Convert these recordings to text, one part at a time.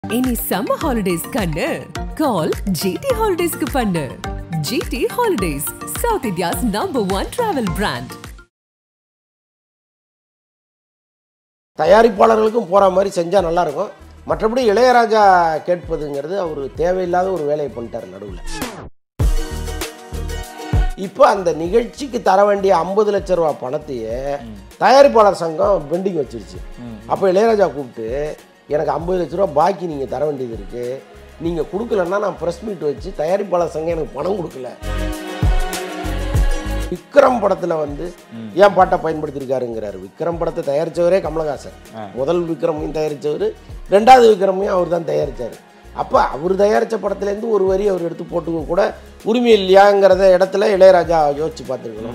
இனி summer holidays கண்ணு கால் GT ஹாலிடேஸ்க்கு பண்ணு GT holidays south India's number one travel brand தயாரிப்பாளர்களுக்கும் போகிற மாதிரி செஞ்சால் நல்லாயிருக்கும் மற்றபடி இளையராஜா கேட்பதுங்கிறது அவர் தேவையில்லாத ஒரு வேலையை பண்ணிட்டார் நடுவில் இப்போ அந்த நிகழ்ச்சிக்கு தர வேண்டிய ஐம்பது லட்ச ரூபா பணத்தையே தயாரிப்பாளர் சங்கம் பெண்டிங் வச்சிருச்சு அப்போ இளையராஜா கூப்பிட்டு எனக்கு ஐம்பது லட்ச ரூபா பாக்கி நீங்கள் தர வேண்டியது இருக்குது நீங்கள் கொடுக்கலன்னா நான் ப்ரெஸ் மீட் வச்சு தயாரிப்பாளர் சங்கம் எனக்கு பணம் கொடுக்கல விக்ரம் படத்துல வந்து ஏன் பாட்டை பயன்படுத்தியிருக்காருங்கிறாரு விக்ரம் படத்தை தயாரிச்சவரே கமலஹாசன் முதல் விக்ரமையும் தயாரிச்சவர் ரெண்டாவது விக்ரமையும் அவர் தான் தயாரிச்சாரு அப்போ அவர் தயாரித்த படத்துலேருந்து ஒரு வரி அவர் எடுத்து போட்டுக்க கூட உரிமை இல்லையாங்கிறத இடத்துல இளையராஜா யோசிச்சு பார்த்துருக்கணும்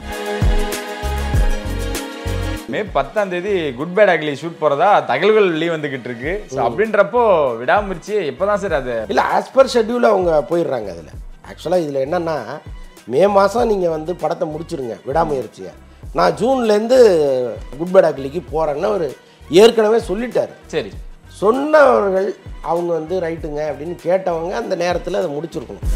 மே பத்தாம் தேதி குட் பேட் அக்லி ஷூட் போறதா தகவல்கள் வெளியே வந்துகிட்டு இருக்கு ஸோ அப்படின்றப்போ விடாமுயற்சி எப்பதான் சார் அது இல்லை ஆஸ் பர் ஷெட்யூல் அவங்க போயிடுறாங்க அதில் ஆக்சுவலாக இதில் என்னென்னா மே மாதம் நீங்கள் வந்து படத்தை முடிச்சிருங்க விடாமுயற்சியை நான் ஜூன்லேருந்து குட் பேட் அக்லிக்கு போகிறேன்னு அவர் ஏற்கனவே சொல்லிட்டார் சரி சொன்னவர்கள் அவங்க வந்து ரைட்டுங்க அப்படின்னு கேட்டவங்க அந்த நேரத்தில் அதை முடிச்சிருக்கணும்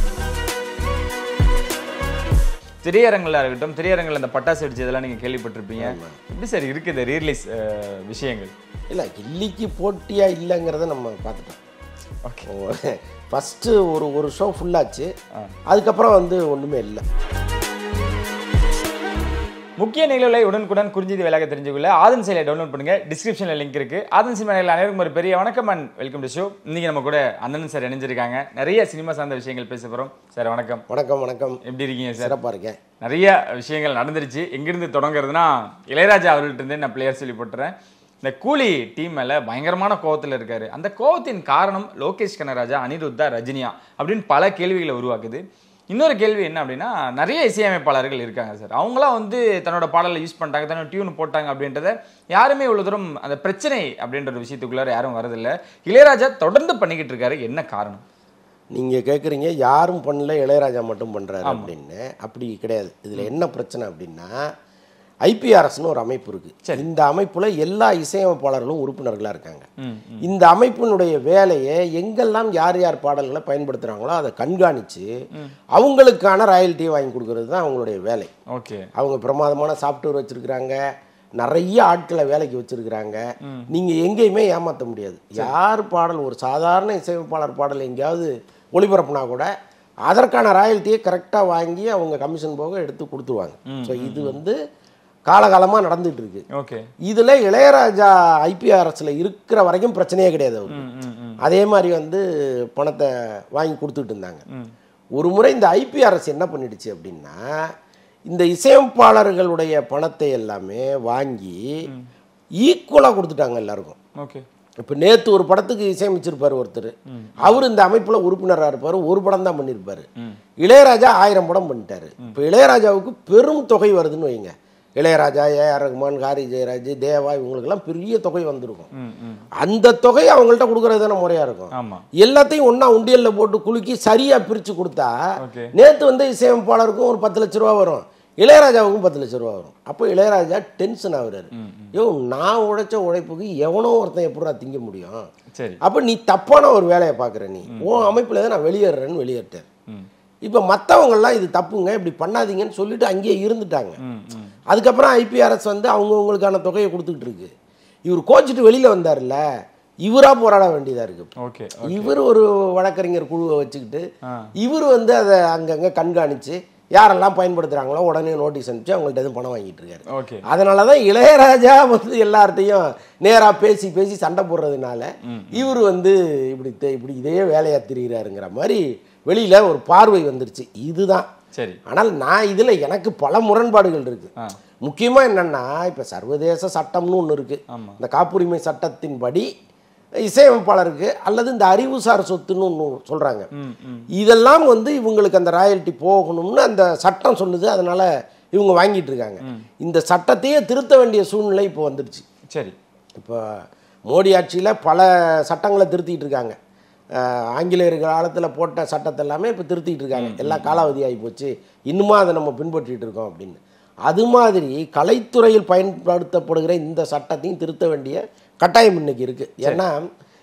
திரையரங்குல இருக்கட்டும் திரையரங்குல அந்த பட்டாசு வெடிச்சதெல்லாம் நீங்க கேள்விப்பட்டிருப்பீங்க எப்படி சார் இருக்குது ரீரிலீஸ் விஷயங்கள் இல்லை கில்லிக்கு போட்டியாக இல்லைங்கிறத நம்ம பார்த்துட்டோம் ஓகே ஃபஸ்ட்டு ஒரு ஒரு ஷோ ஃபுல்லாச்சு அதுக்கப்புறம் வந்து ஒன்றுமே இல்லை முக்கிய நிகழ்வுகளை உடனுக்குடன் குறிஞ்சிது வேலையாக தெரிஞ்சுக்கொள்ள ஆதன் செயலை டவுன்லோட் பண்ணுங்க டிஸ்கிரிப்ஷன்ல லிங்க் இருக்கு ஆதன் சினிமா நேயர்கள் அனைவருக்கும் ஒரு பெரிய வணக்கம் அண்ட் வெல்கம் டு ஷோ இன்னைக்கு நம்ம கூட அண்ணன் சார் இணைஞ்சிருக்காங்க நிறைய சினிமா சார்ந்த விஷயங்கள் பேச போறோம் சார் வணக்கம் வணக்கம் வணக்கம் எப்படி இருக்கீங்க சார் சிறப்பாக இருக்கேன் நிறைய விஷயங்கள் நடந்துருச்சு எங்கிருந்து தொடங்குறதுனா இளையராஜா அவர்கள்ட்ட இருந்தே நான் பிளேயர் சொல்லி போட்டுறேன் இந்த கூலி டீம் மேல பயங்கரமான கோவத்தில் இருக்காரு அந்த கோவத்தின் காரணம் லோகேஷ் கனராஜா அனிருத்தா ரஜினியா அப்படின்னு பல கேள்விகளை உருவாக்குது இன்னொரு கேள்வி என்ன அப்படின்னா நிறைய இசையமைப்பாளர்கள் இருக்காங்க சார் அவங்களாம் வந்து தன்னோட பாடலை யூஸ் பண்ணிட்டாங்க தன்னோட டியூன் போட்டாங்க அப்படின்றத யாருமே இவ்வளவு தூரம் அந்த பிரச்சனை அப்படின்ற ஒரு விஷயத்துக்குள்ளார யாரும் வரதில்லை இளையராஜா தொடர்ந்து பண்ணிக்கிட்டு இருக்காரு என்ன காரணம் நீங்கள் கேட்குறீங்க யாரும் பண்ணல இளையராஜா மட்டும் பண்ணுறாரு அப்படின்னு அப்படி கிடையாது இதில் என்ன பிரச்சனை அப்படின்னா ஐபிஆர்எஸ்னு ஒரு அமைப்பு இருக்குது இந்த அமைப்பில் எல்லா இசையமைப்பாளர்களும் உறுப்பினர்களாக இருக்காங்க இந்த அமைப்பினுடைய வேலையை எங்கெல்லாம் யார் யார் பாடல்களை பயன்படுத்துகிறாங்களோ அதை கண்காணித்து அவங்களுக்கான ராயல்ட்டியை வாங்கி கொடுக்கறது தான் அவங்களுடைய வேலை ஓகே அவங்க பிரமாதமான சாஃப்ட்வேர் வச்சுருக்குறாங்க நிறைய ஆட்களை வேலைக்கு வச்சுருக்குறாங்க நீங்கள் எங்கேயுமே ஏமாற்ற முடியாது யார் பாடல் ஒரு சாதாரண இசையமைப்பாளர் பாடல் எங்கேயாவது ஒளிபரப்புனா கூட அதற்கான ராயல்ட்டியை கரெக்டாக வாங்கி அவங்க கமிஷன் போக எடுத்து கொடுத்துருவாங்க ஸோ இது வந்து காலகாலமாக நடந்துட்டு இருக்கு ஓகே இதில் இளையராஜா ஐபிஆர்எஸில் இருக்கிற வரைக்கும் பிரச்சனையே கிடையாது அவருக்கு அதே மாதிரி வந்து பணத்தை வாங்கி கொடுத்துட்டு இருந்தாங்க ஒரு முறை இந்த ஐபிஆர்எஸ் என்ன பண்ணிடுச்சு அப்படின்னா இந்த இசையமைப்பாளர்களுடைய பணத்தை எல்லாமே வாங்கி ஈக்குவலாக கொடுத்துட்டாங்க எல்லாருக்கும் ஓகே இப்போ நேற்று ஒரு படத்துக்கு இசையமைச்சிருப்பார் ஒருத்தர் அவர் இந்த அமைப்பில் உறுப்பினராக இருப்பார் ஒரு படம் தான் பண்ணியிருப்பார் இளையராஜா ஆயிரம் படம் பண்ணிட்டாரு இப்போ இளையராஜாவுக்கு பெரும் தொகை வருதுன்னு வைங்க இளையராஜா ஏஆர் ரகுமான் ஹாரி ஜெயராஜ் தேவா இவங்களுக்கெல்லாம் பெரிய தொகை வந்திருக்கும் ம் ம் அந்த தொகை அவங்கள்ட்ட கொடுக்கறது தானே முறையாக இருக்கும் ஆமா எல்லாத்தையும் ஒன்றா உண்டியலில் போட்டு குலுக்கி சரியாக பிரித்து கொடுத்தா ஓகே நேற்று வந்து இசையமைப்பாளருக்கும் ஒரு பத்து லட்ச ரூபா வரும் இளையராஜாவுக்கும் பத்து லட்ச ரூபா வரும் அப்போ இளையராஜா டென்ஷன் ஆகுறாரு யோ நான் உழைச்ச உழைப்புக்கு எவனோ ஒருத்தன் எப்படிடா திங்க முடியும் சரி அப்போ நீ தப்பான ஒரு வேலையை பார்க்குற நீ உன் அமைப்பில் தான் நான் வெளியேறேன்னு வெளியேறிட்டேன் ம் இப்போ மற்றவங்கெல்லாம் இது தப்புங்க இப்படி பண்ணாதீங்கன்னு சொல்லிட்டு அங்கேயே இருந்துட்டாங்க ம் ம் அதுக்கப்புறம் ஐபிஆர்எஸ் வந்து அவங்கவுங்களுக்கான தொகையை கொடுத்துக்கிட்டு இருக்கு இவர் கோச்சிட்டு வெளியில் வந்தார்ல இவராக போராட வேண்டியதாக இருக்குது ஓகே இவர் ஒரு வழக்கறிஞர் குழுவை வச்சுக்கிட்டு ஆ. இவர் வந்து அதை அங்கங்கே கண்காணித்து யாரெல்லாம் பயன்படுத்துகிறாங்களோ உடனே நோட்டீஸ் அனுப்பிச்சு அவங்கள்ட்ட எதுவும் பணம் வாங்கிட்டு இருக்காரு ஓகே அதனால தான் இளையராஜா வந்து எல்லார்ட்டையும் நேராக பேசி பேசி சண்டை போடுறதுனால இவர் வந்து இப்படி தெ- இப்படி இதே வேலையாக திரிகிறாருங்கிற மாதிரி வெளியில் ஒரு பார்வை வந்துருச்சு இதுதான் சரி ஆனால் நான் இதில் எனக்கு பல முரண்பாடுகள் இருக்குது ஆ. முக்கியமாக என்னென்னா இப்போ சர்வதேச சட்டம்னு ஒன்று இருக்குது ஆமா. இந்த காப்புரிமை சட்டத்தின்படி இசையமைப்பாளருக்கு அல்லது இந்த அறிவுசார் சொத்துன்னு ஒன்று சொல்கிறாங்க ம் ம் இதெல்லாம் வந்து இவங்களுக்கு அந்த ராயல்ட்டி போகணும்னு அந்த சட்டம் சொல்லுது அதனால இவங்க வாங்கிட்டு இருக்காங்க இந்த சட்டத்தையே திருத்த வேண்டிய சூழ்நிலை இப்போ வந்துடுச்சு சரி இப்போ மோடி ஆட்சியில் பல சட்டங்களை திருத்திட்டு இருக்காங்க அஹ், ஆங்கிலேயர் காலத்தில் போட்ட சட்டத்தை எல்லாமே இப்போ திருத்திட்டு இருக்காங்க எல்லாம் காலாவதி ஆகி போச்சு இன்னுமா அதை நம்ம பின்பற்றிட்டு இருக்கோம் அப்படின்னு அது மாதிரி கலைத்துறையில் பயன்படுத்தப்படுகிற இந்த சட்டத்தையும் திருத்த வேண்டிய கட்டாயம் இன்னைக்கு இருக்குது ஏன்னா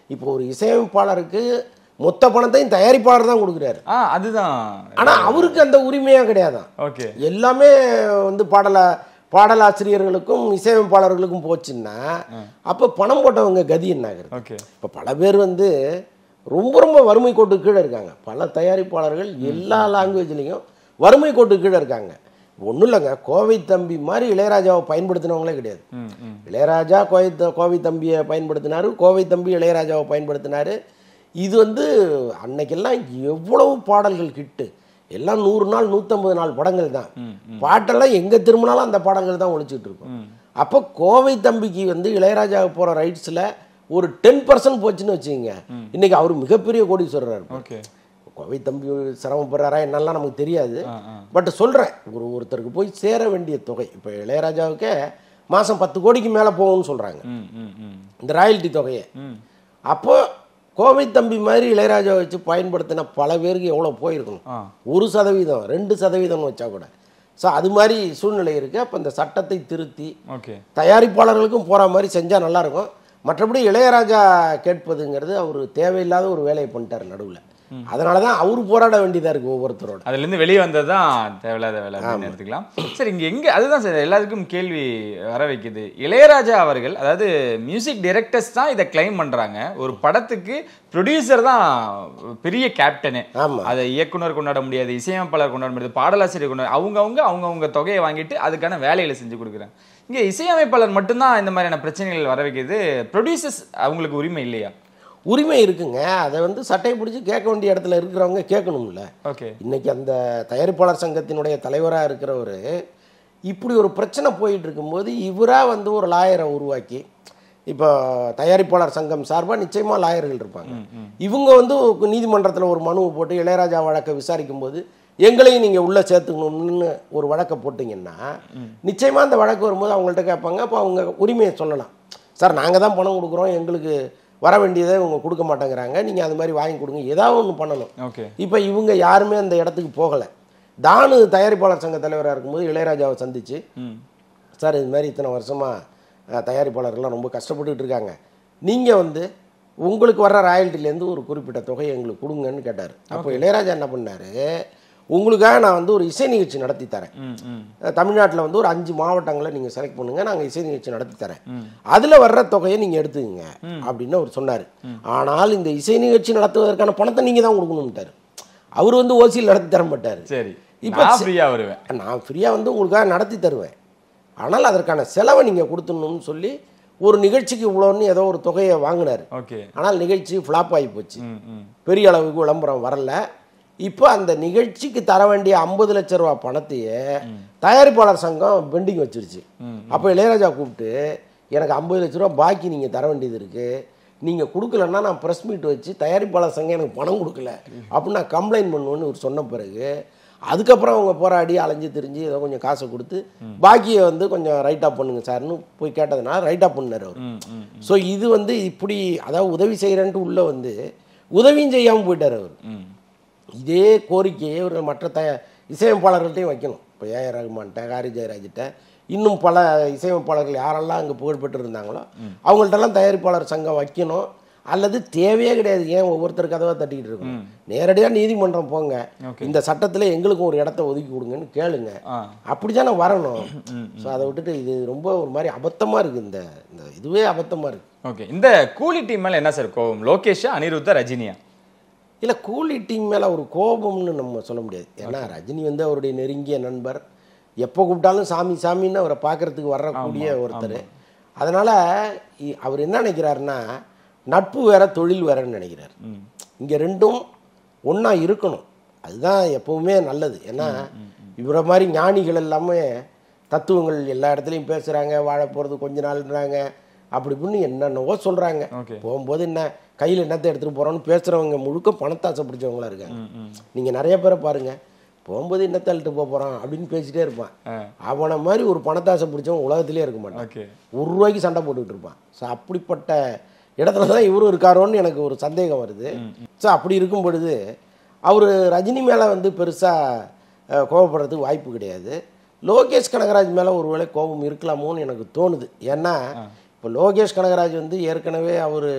இப்போ ஒரு இசையமைப்பாளருக்கு மொத்த பணத்தையும் தயாரிப்பாளர் தான் கொடுக்குறாரு ஆ அதுதான் ஆனா அவருக்கு அந்த உரிமையா கிடையாதான் ஓகே எல்லாமே வந்து பாடல பாடலாசிரியர்களுக்கும் இசையமைப்பாளர்களுக்கும் போச்சுன்னா அப்போ பணம் போட்டவங்க கதி என்ன ஆகுறது ஓகே இப்போ பல பேர் வந்து ரொம்ப ரொம்ப வறுமை கோட்டு கீழே இருக்காங்க பல தயாரிப்பாளர்கள் எல்லா லாங்குவேஜ்லேயும் வறுமை கோட்டு கீழே இருக்காங்க ஒன்றும் இல்லைங்க கோவை தம்பி மாதிரி இளையராஜாவை பயன்படுத்தினவங்களே கிடையாது ம் ம் இளையராஜா கோவை த- கோவை தம்பியை பயன்படுத்தினாரு கோவை தம்பி இளையராஜாவை பயன்படுத்தினாரு இது வந்து அன்னைக்கெல்லாம் எவ்வளவு பாடல்கள் கிட்டு எல்லாம் நூறு நாள் நூற்றம்பது நாள் படங்கள் தான் பாட்டெல்லாம் எங்கே திரும்பினாலும் அந்த பாடல்கள் தான் ஒழிச்சிட்டு இருக்கும் அப்போ கோவை தம்பிக்கு வந்து இளையராஜாவுக்கு போகிற ரைட்ஸில் ஒரு டென் பர்சன்ட் போச்சுன்னு வச்சுக்கோங்க இன்னைக்கு அவர் மிகப்பெரிய கோடீஸ்வரர் இருப்பார். ஓகே கோவை தம்பி சிரமப்படுறாரா என்னெல்லாம் நமக்கு தெரியாது ஆ ஆ பட் சொல்கிறேன் ஒரு ஒருத்தருக்கு போய் சேர வேண்டிய தொகை இப்போ இளையராஜாவுக்கே மாதம் பத்து கோடிக்கு மேலே போகும்னு சொல்கிறாங்க ம் ம் ம் இந்த ராயல்ட்டி தொகையை ம் அப்போ கோவை தம்பி மாதிரி இளையராஜாவை வச்சு பயன்படுத்தின பல பேருக்கு எவ்வளோ போயிருக்கணும் ஆ ஒரு சதவீதம் ரெண்டு சதவீதம் வச்சா கூட ஸோ அது மாதிரி சூழ்நிலை இருக்குது அப்போ இந்த சட்டத்தை திருத்தி ஓகே தயாரிப்பாளர்களுக்கும் போகிற மாதிரி செஞ்சால் நல்லாயிருக்கும் மற்றபடி இளையராஜா கேட்பதுங்கிறது அவர் தேவையில்லாத ஒரு வேலையை பண்ணிட்டார் நடுவில் அதனால தான் அவர் போராட வேண்டியதாக இருக்குது ஒவ்வொருத்தரோட அதுல இருந்து வெளியே வந்தது தான் தேவையில்லாத வேலை அப்படின்னு எடுத்துக்கலாம் சரி இங்க எங்க அதுதான் சார் எல்லாருக்கும் கேள்வி வர வைக்குது இளையராஜா அவர்கள் அதாவது மியூசிக் டைரக்டர்ஸ் தான் இதை கிளைம் பண்றாங்க ஒரு படத்துக்கு ப்ரொடியூசர் தான் பெரிய கேப்டனு ஆமா. அதை இயக்குனர் கொண்டாட முடியாது இசையமைப்பாளர் கொண்டாட முடியாது பாடலாசிரியர் கொண்டாட அவங்கவுங்க அவங்கவுங்க தொகையை வாங்கிட்டு அதுக்கான வேலைகளை செஞ்சு கொடுக்குறாங்க இங்க இசையமைப்பாளர் மட்டும்தான் இந்த மாதிரியான பிரச்சனைகள் வர வைக்குது ப்ரொடியூசர்ஸ் அவங்களுக்கு உரிமை இல்லையா உரிமை இருக்குங்க அதை வந்து சட்டையை பிடிச்சி கேட்க வேண்டிய இடத்துல இருக்கிறவங்க கேட்கணும்ல ஓகே இன்னைக்கு அந்த தயாரிப்பாளர் சங்கத்தினுடைய தலைவராக இருக்கிறவர் இப்படி ஒரு பிரச்சனை போயிட்டு இருக்கும்போது இவராக வந்து ஒரு லாயரை உருவாக்கி இப்போ தயாரிப்பாளர் சங்கம் சார்பாக நிச்சயமாக லாயர்கள் இருப்பாங்க இவங்க வந்து நீதிமன்றத்தில் ஒரு மனுவை போட்டு இளையராஜா வழக்கை விசாரிக்கும் போது எங்களையும் நீங்கள் உள்ளே சேர்த்துக்கணும்னு ஒரு வழக்கை போட்டிங்கன்னா நிச்சயமாக அந்த வழக்கு வரும்போது அவங்கள்ட்ட கேட்பாங்க அப்போ அவங்க உரிமையை சொல்லலாம் சார் நாங்கள் தான் பணம் கொடுக்குறோம் எங்களுக்கு வர வேண்டியதை இவங்க கொடுக்க மாட்டேங்கிறாங்க நீங்கள் அது மாதிரி வாங்கி கொடுங்க ஏதாவது ஒன்று பண்ணணும் ஓகே இப்போ இவங்க யாருமே அந்த இடத்துக்கு போகலை தானு தயாரிப்பாளர் சங்க தலைவராக இருக்கும்போது இளையராஜாவை சந்திச்சு ம் சார் இது மாதிரி இத்தனை வருஷமாக தயாரிப்பாளர்கள்லாம் ரொம்ப கஷ்டப்பட்டுட்டு இருக்காங்க நீங்கள் வந்து உங்களுக்கு வர்ற ராயல்ட்டிலேருந்து ஒரு குறிப்பிட்ட தொகையை எங்களுக்கு கொடுங்கன்னு கேட்டார் அப்போ இளையராஜா என்ன பண்ணார் உங்களுக்காக நான் வந்து ஒரு இசை நிகழ்ச்சி நடத்தி தரேன் ம் ம் தமிழ்நாட்டில் வந்து ஒரு அஞ்சு மாவட்டங்களை நீங்கள் செலக்ட் பண்ணுங்க நாங்கள் இசை நிகழ்ச்சி நடத்தி தரேன் அதில் வர்ற தொகையை நீங்கள் எடுத்துக்கங்க அப்படின்னு அவர் சொன்னார் ஆனால் இந்த இசை நிகழ்ச்சி நடத்துவதற்கான பணத்தை நீங்கள் தான் கொடுக்கணும்ட்டார் அவர் வந்து ஓசியில் நடத்தி தர மாட்டார் சரி இப்ப நான் ஃப்ரீயா வருவேன் நான் ஃப்ரீயாக வந்து உங்களுக்காக நடத்தி தருவேன் ஆனால் அதற்கான செலவை நீங்கள் கொடுத்துடணும்னு சொல்லி ஒரு நிகழ்ச்சிக்கு இவ்வளோன்னு ஏதோ ஒரு தொகையை வாங்கினார் ஓகே ஆனால் நிகழ்ச்சி ஃப்ளாப் ஆகி போச்சு ம் ம் பெரிய அளவுக்கு விளம்பரம் வரல இப்போ அந்த நிகழ்ச்சிக்கு தர வேண்டிய ஐம்பது லட்ச ரூபா பணத்தையே தயாரிப்பாளர் சங்கம் பெண்டிங் வச்சிருச்சு அப்போ இளையராஜா கூப்பிட்டு எனக்கு ஐம்பது லட்ச ரூபா பாக்கி நீங்கள் தர வேண்டியது இருக்குது நீங்கள் கொடுக்கலன்னா நான் ப்ரெஸ் மீட் வச்சு தயாரிப்பாளர் சங்கம் எனக்கு பணம் கொடுக்கல அப்படின்னு நான் கம்ப்ளைண்ட் பண்ணுவேன்னு ஒரு சொன்ன பிறகு அதுக்கப்புறம் அவங்க போராடி அலைஞ்சு திரிஞ்சு ஏதோ கொஞ்சம் காசை கொடுத்து பாக்கியை வந்து கொஞ்சம் ரைட் ஆஃப் பண்ணுங்க சார்னு போய் கேட்டதுனால ரைட் ஆஃப் பண்ணார் அவர் ம் ம் ஸோ இது வந்து இப்படி அதாவது உதவி செய்கிறேன்ட்டு உள்ளே வந்து உதவியும் செய்யாமல் போயிட்டார் அவர் ம் இதே கோரிக்கையை ஒரு மற்ற த இசையமைப்பாளர்கள்ட்டையும் வைக்கணும் இப்போ ஏஆர் ரகுமான்கிட்ட ஹாரி ஜெயராஜிட்ட இன்னும் பல இசையமைப்பாளர்கள் யாரெல்லாம் அங்கே புகழ்பெற்று இருந்தாங்களோ அவங்கள்ட்டெல்லாம் தயாரிப்பாளர் சங்கம் வைக்கணும் அல்லது தேவையே கிடையாது ஏன் ஒவ்வொருத்தர் கதவை தட்டிக்கிட்டு இருக்கணும் நேரடியாக நீதிமன்றம் போங்க இந்த சட்டத்தில் எங்களுக்கும் ஒரு இடத்த ஒதுக்கி கொடுங்கன்னு கேளுங்க ஆ அப்படி தானே வரணும் ஸோ அதை விட்டுட்டு இது ரொம்ப ஒரு மாதிரி அபத்தமாக இருக்குது இந்த இந்த இதுவே அபத்தமாக இருக்குது ஓகே இந்த கூலி டீம் மேல என்ன சார் கோவம் லோகேஷா அனிருத்தா ரஜினியா இல்லை கூலி டீம் மேலே ஒரு கோபம்னு நம்ம சொல்ல முடியாது ஏன்னா ரஜினி வந்து அவருடைய நெருங்கிய நண்பர் எப்போ கூப்பிட்டாலும் சாமி சாமின்னு அவரை பார்க்கறதுக்கு வரக்கூடிய ஒருத்தர் அதனால் அவர் என்ன நினைக்கிறாருன்னா நட்பு வேற தொழில் வேறன்னு நினைக்கிறார் இங்கே ரெண்டும் ஒன்றா இருக்கணும் அதுதான் எப்பவுமே நல்லது ஏன்னா இவரை மாதிரி ஞானிகள் எல்லாமே தத்துவங்கள் எல்லா இடத்துலையும் பேசுகிறாங்க வாழ போகிறது கொஞ்ச நாள்ன்றாங்க அப்படி இப்படின்னு என்னென்னவோ சொல்கிறாங்க Okay. போகும்போது என்ன கையில் என்னத்தை எடுத்துகிட்டு போகிறோன்னு பேசுகிறவங்க முழுக்க பணத்தாசை பிடிச்சவங்களா இருக்காங்க நீங்கள் நிறைய பேரை பாருங்க போகும்போது என்னத்தை அழுட்டு போக போகிறான் அப்படின்னு பேசிட்டே இருப்பான் ஆ. அவனை மாதிரி ஒரு பணத்தாசை பிடிச்சவன் உலகத்திலே இருக்க மாட்டான் ஓகே ஒரு ரூபாய்க்கு சண்டை போட்டுக்கிட்டு இருப்பான் ஸோ அப்படிப்பட்ட இடத்துல தான் இவரும் இருக்காரோன்னு எனக்கு ஒரு சந்தேகம் வருது ஸோ அப்படி இருக்கும் பொழுது அவர் ரஜினி மேலே வந்து பெருசாக கோபப்படுறதுக்கு வாய்ப்பு கிடையாது லோகேஷ் கனகராஜ் மேலே ஒருவேளை கோபம் இருக்கலாமோன்னு எனக்கு தோணுது ஏன்னா இப்போ லோகேஷ் கனகராஜ் வந்து ஏற்கனவே அவர்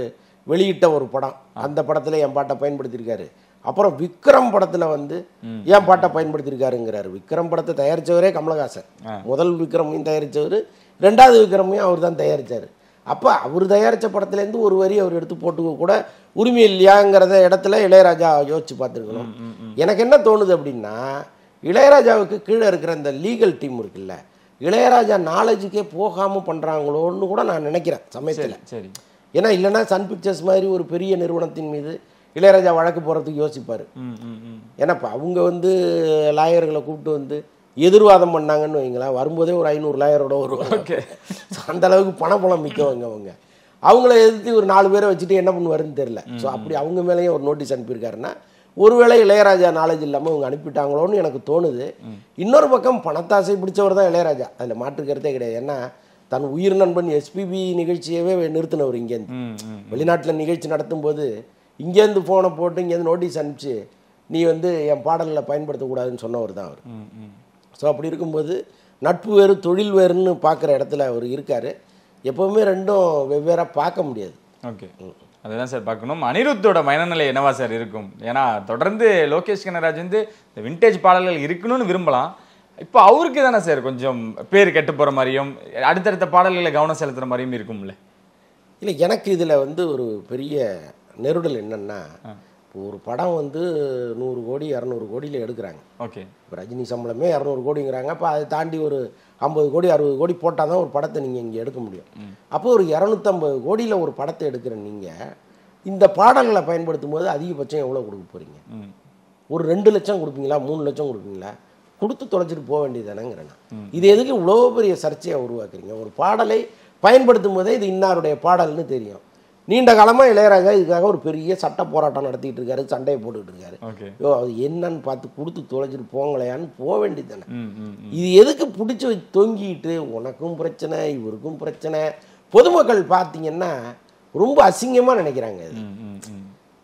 வெளியிட்ட ஒரு படம் அந்த படத்துல என் பாட்டை பயன்படுத்தியிருக்காரு அப்புறம் விக்ரம் படத்துல வந்து என் பாட்டை பயன்படுத்தியிருக்காருங்கிறாரு விக்ரம் படத்தை தயாரிச்சவரே கமலஹாசன் முதல் விக்ரமையும் தயாரிச்சவர் ரெண்டாவது விக்ரமையும் அவர் தான் தயாரிச்சாரு அப்போ அவர் தயாரித்த படத்துலேருந்து ஒரு வரி அவர் எடுத்து போட்டு கூட உரிமை இல்லையாங்கிறத இடத்துல இளையராஜா யோசிச்சு பார்த்துருக்கணும் எனக்கு என்ன தோணுது அப்படின்னா இளையராஜாவுக்கு கீழே இருக்கிற இந்த லீகல் டீம் இருக்குல்ல இளையராஜா நாலேஜுக்கே போகாமல் பண்ணுறாங்களோன்னு கூட நான் நினைக்கிறேன் சமயத்தில் சரி ஏன்னா இல்லைன்னா சன் பிக்சர்ஸ் மாதிரி ஒரு பெரிய நிறுவனத்தின் மீது இளையராஜா வழக்கு போகிறதுக்கு யோசிப்பார் ம் ம் ம் ஏன்னா இப்போ அவங்க வந்து லாயர்களை கூப்பிட்டு வந்து எதிர்வாதம் பண்ணாங்கன்னு வைங்களேன் வரும்போதே ஒரு ஐநூறு லாயரோட வருவாங்க அந்த அளவுக்கு பணபலம் மிக்கவங்க அவங்க அவங்கள எதிர்த்து ஒரு நாலு பேரை வச்சுட்டு என்ன பண்ணுவாருன்னு தெரியல ஸோ அப்படி அவங்க மேலேயும் ஒரு நோட்டீஸ் அனுப்பியிருக்காருன்னா ஒருவேளை இளையராஜா நாலேஜ் இல்லாமல் அவங்க அனுப்பிட்டாங்களோன்னு எனக்கு தோணுது இன்னொரு பக்கம் பணத்தாசை பிடிச்சவர் தான் இளையராஜா அதில் மாற்று கருத்தே கிடையாது ஏன்னா தன் உயிர் நண்பன் எஸ்பிபி நிகழ்ச்சியவே நிறுத்தினவர் இங்கேருந்து ம் ம் வெளிநாட்டில் நிகழ்ச்சி நடத்தும்போது இங்கேருந்து ஃபோனை போட்டு இங்கேருந்து நோட்டீஸ் அனுப்பிச்சு நீ வந்து என் பாடலில் பயன்படுத்தக்கூடாதுன்னு சொன்னவர் தான் அவர் ம் ம் ஸோ அப்படி இருக்கும்போது நட்பு வேறு தொழில் வேறுன்னு பார்க்குற இடத்துல அவர் இருக்கார் எப்போவுமே ரெண்டும் வெவ்வேறாக பார்க்க முடியாது ஓகே அதுதான் சார் பார்க்கணும் அனிருத்தோட மனநிலை என்னவா சார் இருக்கும் ஏன்னா தொடர்ந்து லோகேஷ் கனராஜ் வந்து இந்த விண்டேஜ் பாடல்கள் இருக்கணும்னு விரும்பலாம் இப்போ அவருக்கு தானே சார் கொஞ்சம் பேர் கெட்டு போகிற மாதிரியும் அடுத்தடுத்த பாடல்களை கவனம் செலுத்துகிற மாதிரியும் இருக்கும்ல இல்லை எனக்கு இதில் வந்து ஒரு பெரிய நெருடல் என்னன்னா இப்போ ஒரு படம் வந்து நூறு கோடி இரநூறு கோடியில் எடுக்கிறாங்க ஓகே இப்போ ரஜினி சம்பளமே இரநூறு கோடிங்கிறாங்க அப்போ அதை தாண்டி ஒரு ஐம்பது கோடி அறுபது கோடி போட்டால் தான் ஒரு படத்தை நீங்கள் இங்கே எடுக்க முடியும் அப்போ ஒரு இரநூத்தம்பது கோடியில் ஒரு படத்தை எடுக்கிற நீங்கள் இந்த பாடல்களை பயன்படுத்தும் போது அதிகபட்சம் எவ்வளோ கொடுக்க போகிறீங்க ம் ஒரு ரெண்டு லட்சம் கொடுப்பீங்களா மூணு லட்சம் கொடுப்பீங்களா கொடுத்து தொலைச்சிட்டு போக வேண்டியதானேங்கிறேன் நான். இது எதுக்கு இவ்வளோ பெரிய சர்ச்சையை உருவாக்குறீங்க ஒரு பாடலை பயன்படுத்தும் போதே இது இன்னாருடைய பாடல்னு தெரியும் நீண்ட காலமாக இளையராஜா இதுக்காக ஒரு பெரிய சட்ட போராட்டம் நடத்திட்டு இருக்காரு சண்டையை போட்டுக்கிட்டு இருக்காரு ஓகே ஐயோ அது என்னன்னு பார்த்து கொடுத்து தொலைச்சிட்டு போங்களையான்னு போக வேண்டியது தானே ம் ம் ம். இது எதுக்கு பிடிச்சி வச்சு தொங்கிட்டு உனக்கும் பிரச்சனை இவருக்கும் பிரச்சனை பொதுமக்கள் பார்த்தீங்கன்னா ரொம்ப அசிங்கமாக நினைக்கிறாங்க இது ம் ம் ம்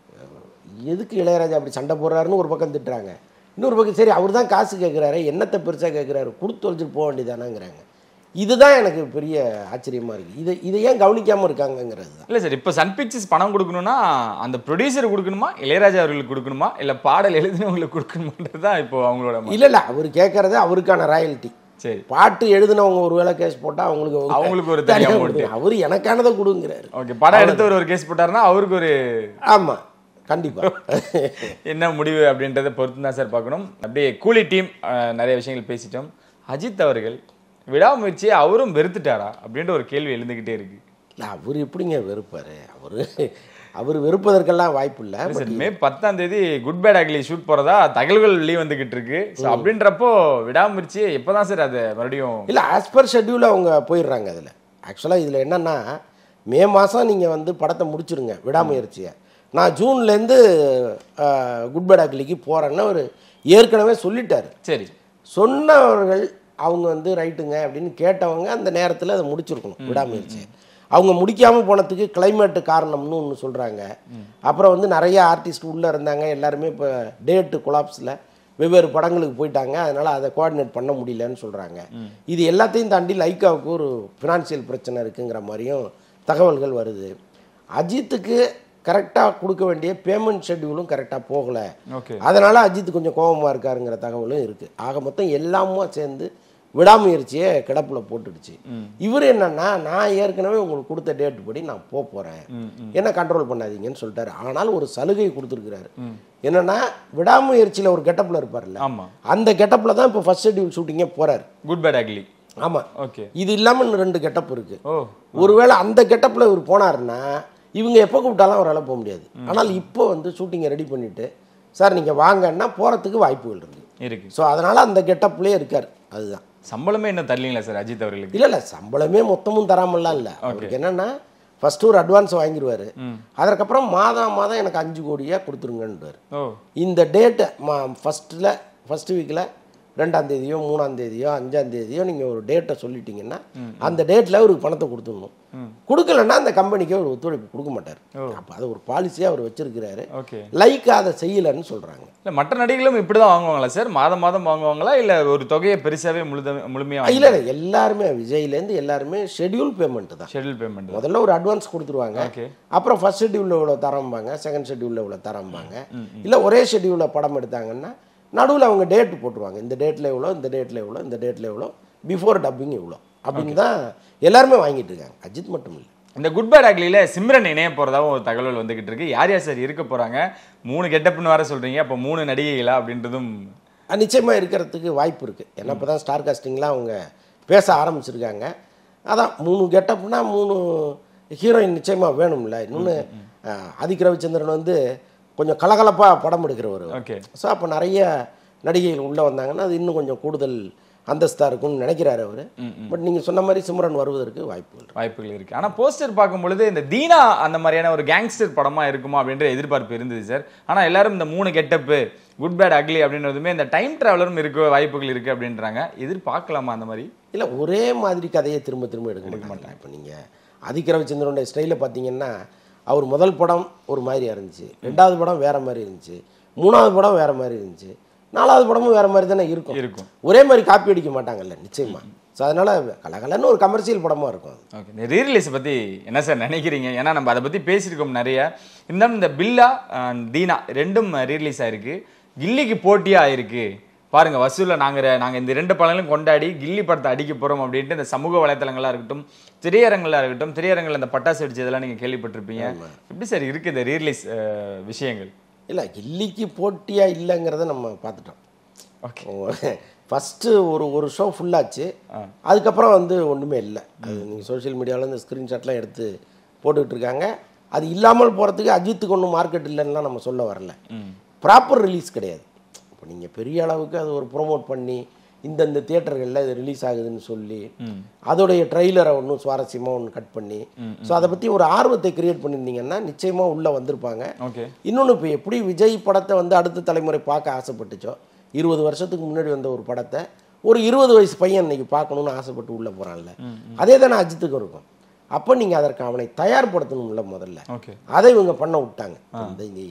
எதுக்கு இளையராஜா அப்படி சண்டை போடுறாருன்னு ஒரு பக்கம் திட்டுறாங்க இன்னொரு பக்கம் சரி அவர் தான் காசு கேட்குறாரு என்னத்தை பெருசாக கேட்குறாரு கொடுத்து தொலைச்சிட்டு போக வேண்டியதானாங்கிறாங்க இதுதான் எனக்கு பெரிய ஆச்சரியமா இருக்கு இதை இதை ஏன் கவனிக்காம இருக்காங்கங்கிறது தான் இல்லை சார் இப்போ சன் பிக்சர்ஸ் பணம் கொடுக்கணும்னா அந்த ப்ரொடியூசர் கொடுக்கணுமா இளையராஜா அவர்களுக்கு கொடுக்கணுமா இல்லை பாடல் எழுதினவங்களுக்கு கொடுக்கணுமான்றது தான் இப்போ அவங்களோட ம- இல்லை இல்லை அவர் கேட்கறது அவருக்கான ராயல்ட்டி சரி பாட்டு எழுதினவங்க ஒரு வேளை கேஸ் போட்டால் அவங்களுக்கு ஒரு- அவங்களுக்கு ஒரு தனியா தனியா amount. கொடுங்க. அவர் எனக்கானதை கொடுங்கிறாரு ஓகே படம் எடுத்தவர் ஒரு கேஸ் போட்டாருன்னா அவருக்கு ஒரு ஆமாம் கண்டிப்பாக என்ன முடிவு அப்படின்றத பொறுத்து தான் சார் பார்க்கணும் அப்படியே கூலி டீம் நிறைய விஷயங்கள் பேசிட்டோம் அஜித் அவர்கள் விடாமுயற்சியை அவரும் வெறுத்துட்டாரா அப்படின்ற ஒரு கேள்வி எழுந்துக்கிட்டே இருக்கு இல்லை அவர் எப்படிங்க வெறுப்பார் அவர் அவர் வெறுப்பதற்கெல்லாம் வாய்ப்பு இல்லை சார் மே பத்தாம் தேதி குட் பேட் அக்லி ஷூட் போறதா தகவல்கள் வெளியே வந்துகிட்டு இருக்கு ஸோ அப்படின்றப்போ விடாமுயற்சியை எப்போதான் சார் அதை மறுபடியும் இல்லை ஆஸ் பர் ஷெட்யூல் அவங்க போயிடுறாங்க அதில் ஆக்சுவலாக இதில் என்னென்னா மே மாதம் நீங்கள் வந்து படத்தை முடிச்சிருங்க விடாமுயற்சியை நான் ஜூன்லேருந்து குட் பேட் அக்லிக்கு போகிறேன்னு அவர் ஏற்கனவே சொல்லிட்டார் சரி சொன்னவர்கள் அவங்க வந்து ரைட்டுங்க அப்படின்னு கேட்டவங்க அந்த நேரத்தில் அதை முடிச்சிருக்கணும் விடாமுயற்சி அவங்க முடிக்காமல் போனதுக்கு கிளைமேட்டு காரணம்னு ஒன்று சொல்கிறாங்க அப்புறம் வந்து நிறைய ஆர்டிஸ்ட் உள்ளே இருந்தாங்க எல்லாருமே இப்போ டேட்டு கொலாப்ஸில் வெவ்வேறு படங்களுக்கு போயிட்டாங்க அதனால் அதை கோஆர்டினேட் பண்ண முடியலன்னு சொல்கிறாங்க இது எல்லாத்தையும் தாண்டி லைக்காவுக்கு ஒரு ஃபினான்சியல் பிரச்சனை இருக்குங்கிற மாதிரியும் தகவல்கள் வருது அஜித்துக்கு கரெக்டாக கொடுக்க வேண்டிய பேமெண்ட் ஷெட்யூலும் கரெக்டாக போகலை ஓகே அதனால அஜித் கொஞ்சம் கோபமா இருக்காருங்கிற தகவலும் இருக்கு ஆக மொத்தம் எல்லாமும் சேர்ந்து விடாமுயற்சியை கிடப்புல போட்டுடுச்சு இவர் என்னன்னா நான் ஏற்கனவே உங்களுக்கு கொடுத்த டேட் படி நான் போக போறேன் என்ன கண்ட்ரோல் பண்ணாதீங்கன்னு சொல்லிட்டாரு ஆனால் ஒரு சலுகை கொடுத்துருக்கிறாரு என்னன்னா விடாமுயற்சியில ஒரு கெட்டப்ல இருப்பார்ல ஆமா அந்த கெட்டப்ல தான் இப்போ ஃபர்ஸ்ட் ஷெட்யூல் ஷூட்டிங்கே போறாரு குட் பேட் அக்லி ஆமா ஓகே இது இல்லாம இன்னும் ரெண்டு கெட்டப் இருக்கு ஓ ஒருவேளை அந்த கெட்டப்பில் இவர் போனாருன்னா இவங்க எப்போ கூப்பிட்டாலும் அவரால் போக முடியாது ஆனால் இப்போ வந்து ஷூட்டிங்கை ரெடி பண்ணிட்டு சார் நீங்கள் வாங்கன்னா போகிறதுக்கு வாய்ப்புகள் இருக்கு இருக்கு ஸோ அதனால் அந்த கெட்டப்லேயே இருக்கார் அதுதான் சம்பளமே இன்னும் தரலீங்களா சார் அஜித் அவர்களுக்கு இல்லை இல்லை சம்பளமே மொத்தமும் தராமல்லாம் இல்லை அவருக்கு என்னன்னா ஃபர்ஸ்ட் ஒரு அட்வான்ஸ் வாங்கிடுவார் அதற்கப்புறம் மாதம் மாதம் எனக்கு அஞ்சு கோடியாக கொடுத்துருங்கன்றார் ஓ இந்த டேட்டு மா ஃபஸ்ட்டில் ஃபஸ்ட் வீக்கில் ரெண்டாம் தேதியோ மூணாம் தேதியோ அஞ்சாம் தேதியோ நீங்கள் ஒரு டேட்டை சொல்லிட்டீங்கன்னா அந்த டேட்டில் அவருக்கு பணத்தை கொடுத்துடணும் கொடுக்கலன்னா அந்த கம்பெனிக்கு அவர் ஒத்துழைப்பு கொடுக்க மாட்டார் அப்போ அது ஒரு பாலிசியாக அவர் வச்சிருக்கிறாரு ஓகே லைக் அதை செய்யலைன்னு சொல்கிறாங்க இல்ல மற்ற நடிகளும் இப்படிதான் வாங்குவாங்களா சார் மாதம் மாதம் வாங்குவாங்களா இல்ல ஒரு தொகையை பெருசாவே முழுத முழுமையா இல்லை இல்லை எல்லாருமே விஜய்லேருந்து எல்லாருமே ஷெட்யூல் பேமெண்ட் தான் ஷெட்யூல் பேமெண்ட் முதல்ல ஒரு அட்வான்ஸ் கொடுத்துருவாங்க ஓகே அப்புறம் ஃபர்ஸ்ட் ஷெட்யூலில் இவ்வளோ தரம்பாங்க செகண்ட் ஷெட்யூலில் இவ்வளோ தரம்பாங்க இல்லை ஒரே ஷெட்யூலில் படம் எடுத்தாங்கன்னா நடுவில் அவங்க டேட் போட்டுருவாங்க இந்த டேட்டில் எவ்வளோ இந்த டேட்டில் எவ்வளோ இந்த டேட்டில் எவ்வளோ பிஃபோர் டப்பிங் இவ்வளோ அப்படின்னு தான் எல்லாருமே வாங்கிட்டு இருக்காங்க அஜித் மட்டும் இல்லை இந்த குட் பேட் அக்லியில சிம்ரன் இணைய போறதாவும் ஒரு தகவல் வந்துகிட்டு இருக்கு யார் யார் சார் இருக்க போறாங்க மூணு கெட்டப்னு வேற சொல்றீங்க அப்ப மூணு நடிகைகளா அப்படின்றதும் அது நிச்சயமாக இருக்கிறதுக்கு வாய்ப்பு இருக்குது ஏன்னா இப்போ தான் ஸ்டார் காஸ்டிங்லாம் அவங்க பேச ஆரம்பிச்சிருக்காங்க அதான் மூணு கெட்டப்னா மூணு ஹீரோயின் நிச்சயமாக வேணும்ல இன்னொன்று ஆதிக் ரவிச்சந்திரன் வந்து கொஞ்சம் கலகலப்பாக படம் எடுக்கிறவர் ஓகே ஸோ அப்போ நிறைய நடிகைகள் உள்ளே வந்தாங்கன்னா அது இன்னும் கொஞ்சம் கூடுதல் அந்தஸ்தாக இருக்கும்னு நினைக்கிறாரு அவர் பட் நீங்கள் சொன்ன மாதிரி சிம்ரன் வருவதற்கு வாய்ப்புகள் இருக்கு. வாய்ப்புகள் இருக்கு ஆனா போஸ்டர் பார்க்கும் பொழுது இந்த தீனா அந்த மாதிரியான ஒரு கேங்ஸ்டர் படமா இருக்குமா அப்படின்ற எதிர்பார்ப்பு இருந்தது சார் ஆனா எல்லாரும் இந்த மூணு கெட்டப்பு குட் பேட் அக்லி அப்படின்றதுமே இந்த டைம் டிராவலரும் இருக்க வாய்ப்புகள் இருக்கு அப்படின்றாங்க எதிர்பார்க்கலாமா அந்த மாதிரி இல்லை ஒரே மாதிரி கதையை திரும்ப திரும்ப எடுக்க மாட்டாங்க இப்போ நீங்கள் ஆதிக் ரவிச்சந்திரனுடைய ஸ்டைலில் பார்த்தீங்கன்னா அவர் முதல் படம் ஒரு மாதிரியா இருந்துச்சு ரெண்டாவது படம் வேற மாதிரி இருந்துச்சு மூணாவது படம் வேற மாதிரி இருந்துச்சு நாலாவது படமும் வேற மாதிரி தானே இருக்கும் இருக்கும் ஒரே மாதிரி காப்பி அடிக்க மாட்டாங்கல்ல நிச்சயமா ஸோ அதனால கலகலன்னு ஒரு கமர்ஷியல் படமா இருக்கும் அது. ஓகே இந்த ரீரிலீஸ் பற்றி என்ன சார் நினைக்கிறீங்க ஏன்னா நம்ம அதை பற்றி பேசியிருக்கோம் நிறைய இருந்தாலும் இந்த பில்லா அஹ், தீனா ரெண்டும் ரீரிலீஸ் ஆயிருக்கு கில்லிக்கு போட்டியா ஆயிருக்கு பாருங்க வசூலில் நாங்கள் நாங்கள் இந்த ரெண்டு படங்களும் கொண்டாடி கில்லி படத்தை அடிக்க போகிறோம் அப்படின்ட்டு இந்த சமூக வலைத்தளங்களா இருக்கட்டும் திரையரங்களா இருக்கட்டும் திரையரங்கில் இந்த பட்டாசு வெடிச்சதெல்லாம் நீங்கள் கேள்விப்பட்டிருப்பீங்க எப்படி சார் இருக்கு இந்த ரீரிலீஸ் விஷயங்கள் இல்லை கில்லிக்கு போட்டியா இல்லைங்கிறத நம்ம பார்த்துட்டோம் ஓகே ஃபஸ்ட்டு ஒரு ஒரு ஷோ ஃபுல்லாச்சு அதுக்கப்புறம் வந்து ஒன்றுமே இல்லை அது நீங்கள் சோஷியல் மீடியாவில் இந்த ஸ்க்ரீன்ஷாட்லாம் எடுத்து போட்டுக்கிட்டு இருக்காங்க அது இல்லாமல் போகிறதுக்கு அஜித்துக்கு ஒன்றும் மார்க்கெட் இல்லைன்னுலாம் நம்ம சொல்ல வரல ப்ராப்பர் ரிலீஸ் கிடையாது இப்போ நீங்கள் பெரிய அளவுக்கு அது ஒரு ப்ரோமோட் பண்ணி இந்தந்த தியேட்டர்களில் இது ரிலீஸ் ஆகுதுன்னு சொல்லி அதோடைய ட்ரெய்லரை ஒன்றும் சுவாரஸ்யமாக ஒன்று கட் பண்ணி ஸோ அதை பற்றி ஒரு ஆர்வத்தை கிரியேட் பண்ணியிருந்தீங்கன்னா நிச்சயமாக உள்ளே வந்திருப்பாங்க ஓகே இன்னொன்று இப்போ எப்படி விஜய் படத்தை வந்து அடுத்த தலைமுறை பார்க்க ஆசைப்பட்டுச்சோ இருபது வருஷத்துக்கு முன்னாடி வந்த ஒரு படத்தை ஒரு இருபது வயசு பையன் இன்னைக்கு பார்க்கணும்னு ஆசைப்பட்டு உள்ளே போகிறான்ல அதே தானே அஜித்துக்கு இருக்கும் அப்போ நீங்கள் அதற்கு அவனை தயார்படுத்தணும்ல முதல்ல ஓகே அதை இவங்க பண்ண விட்டாங்க இந்த இந்த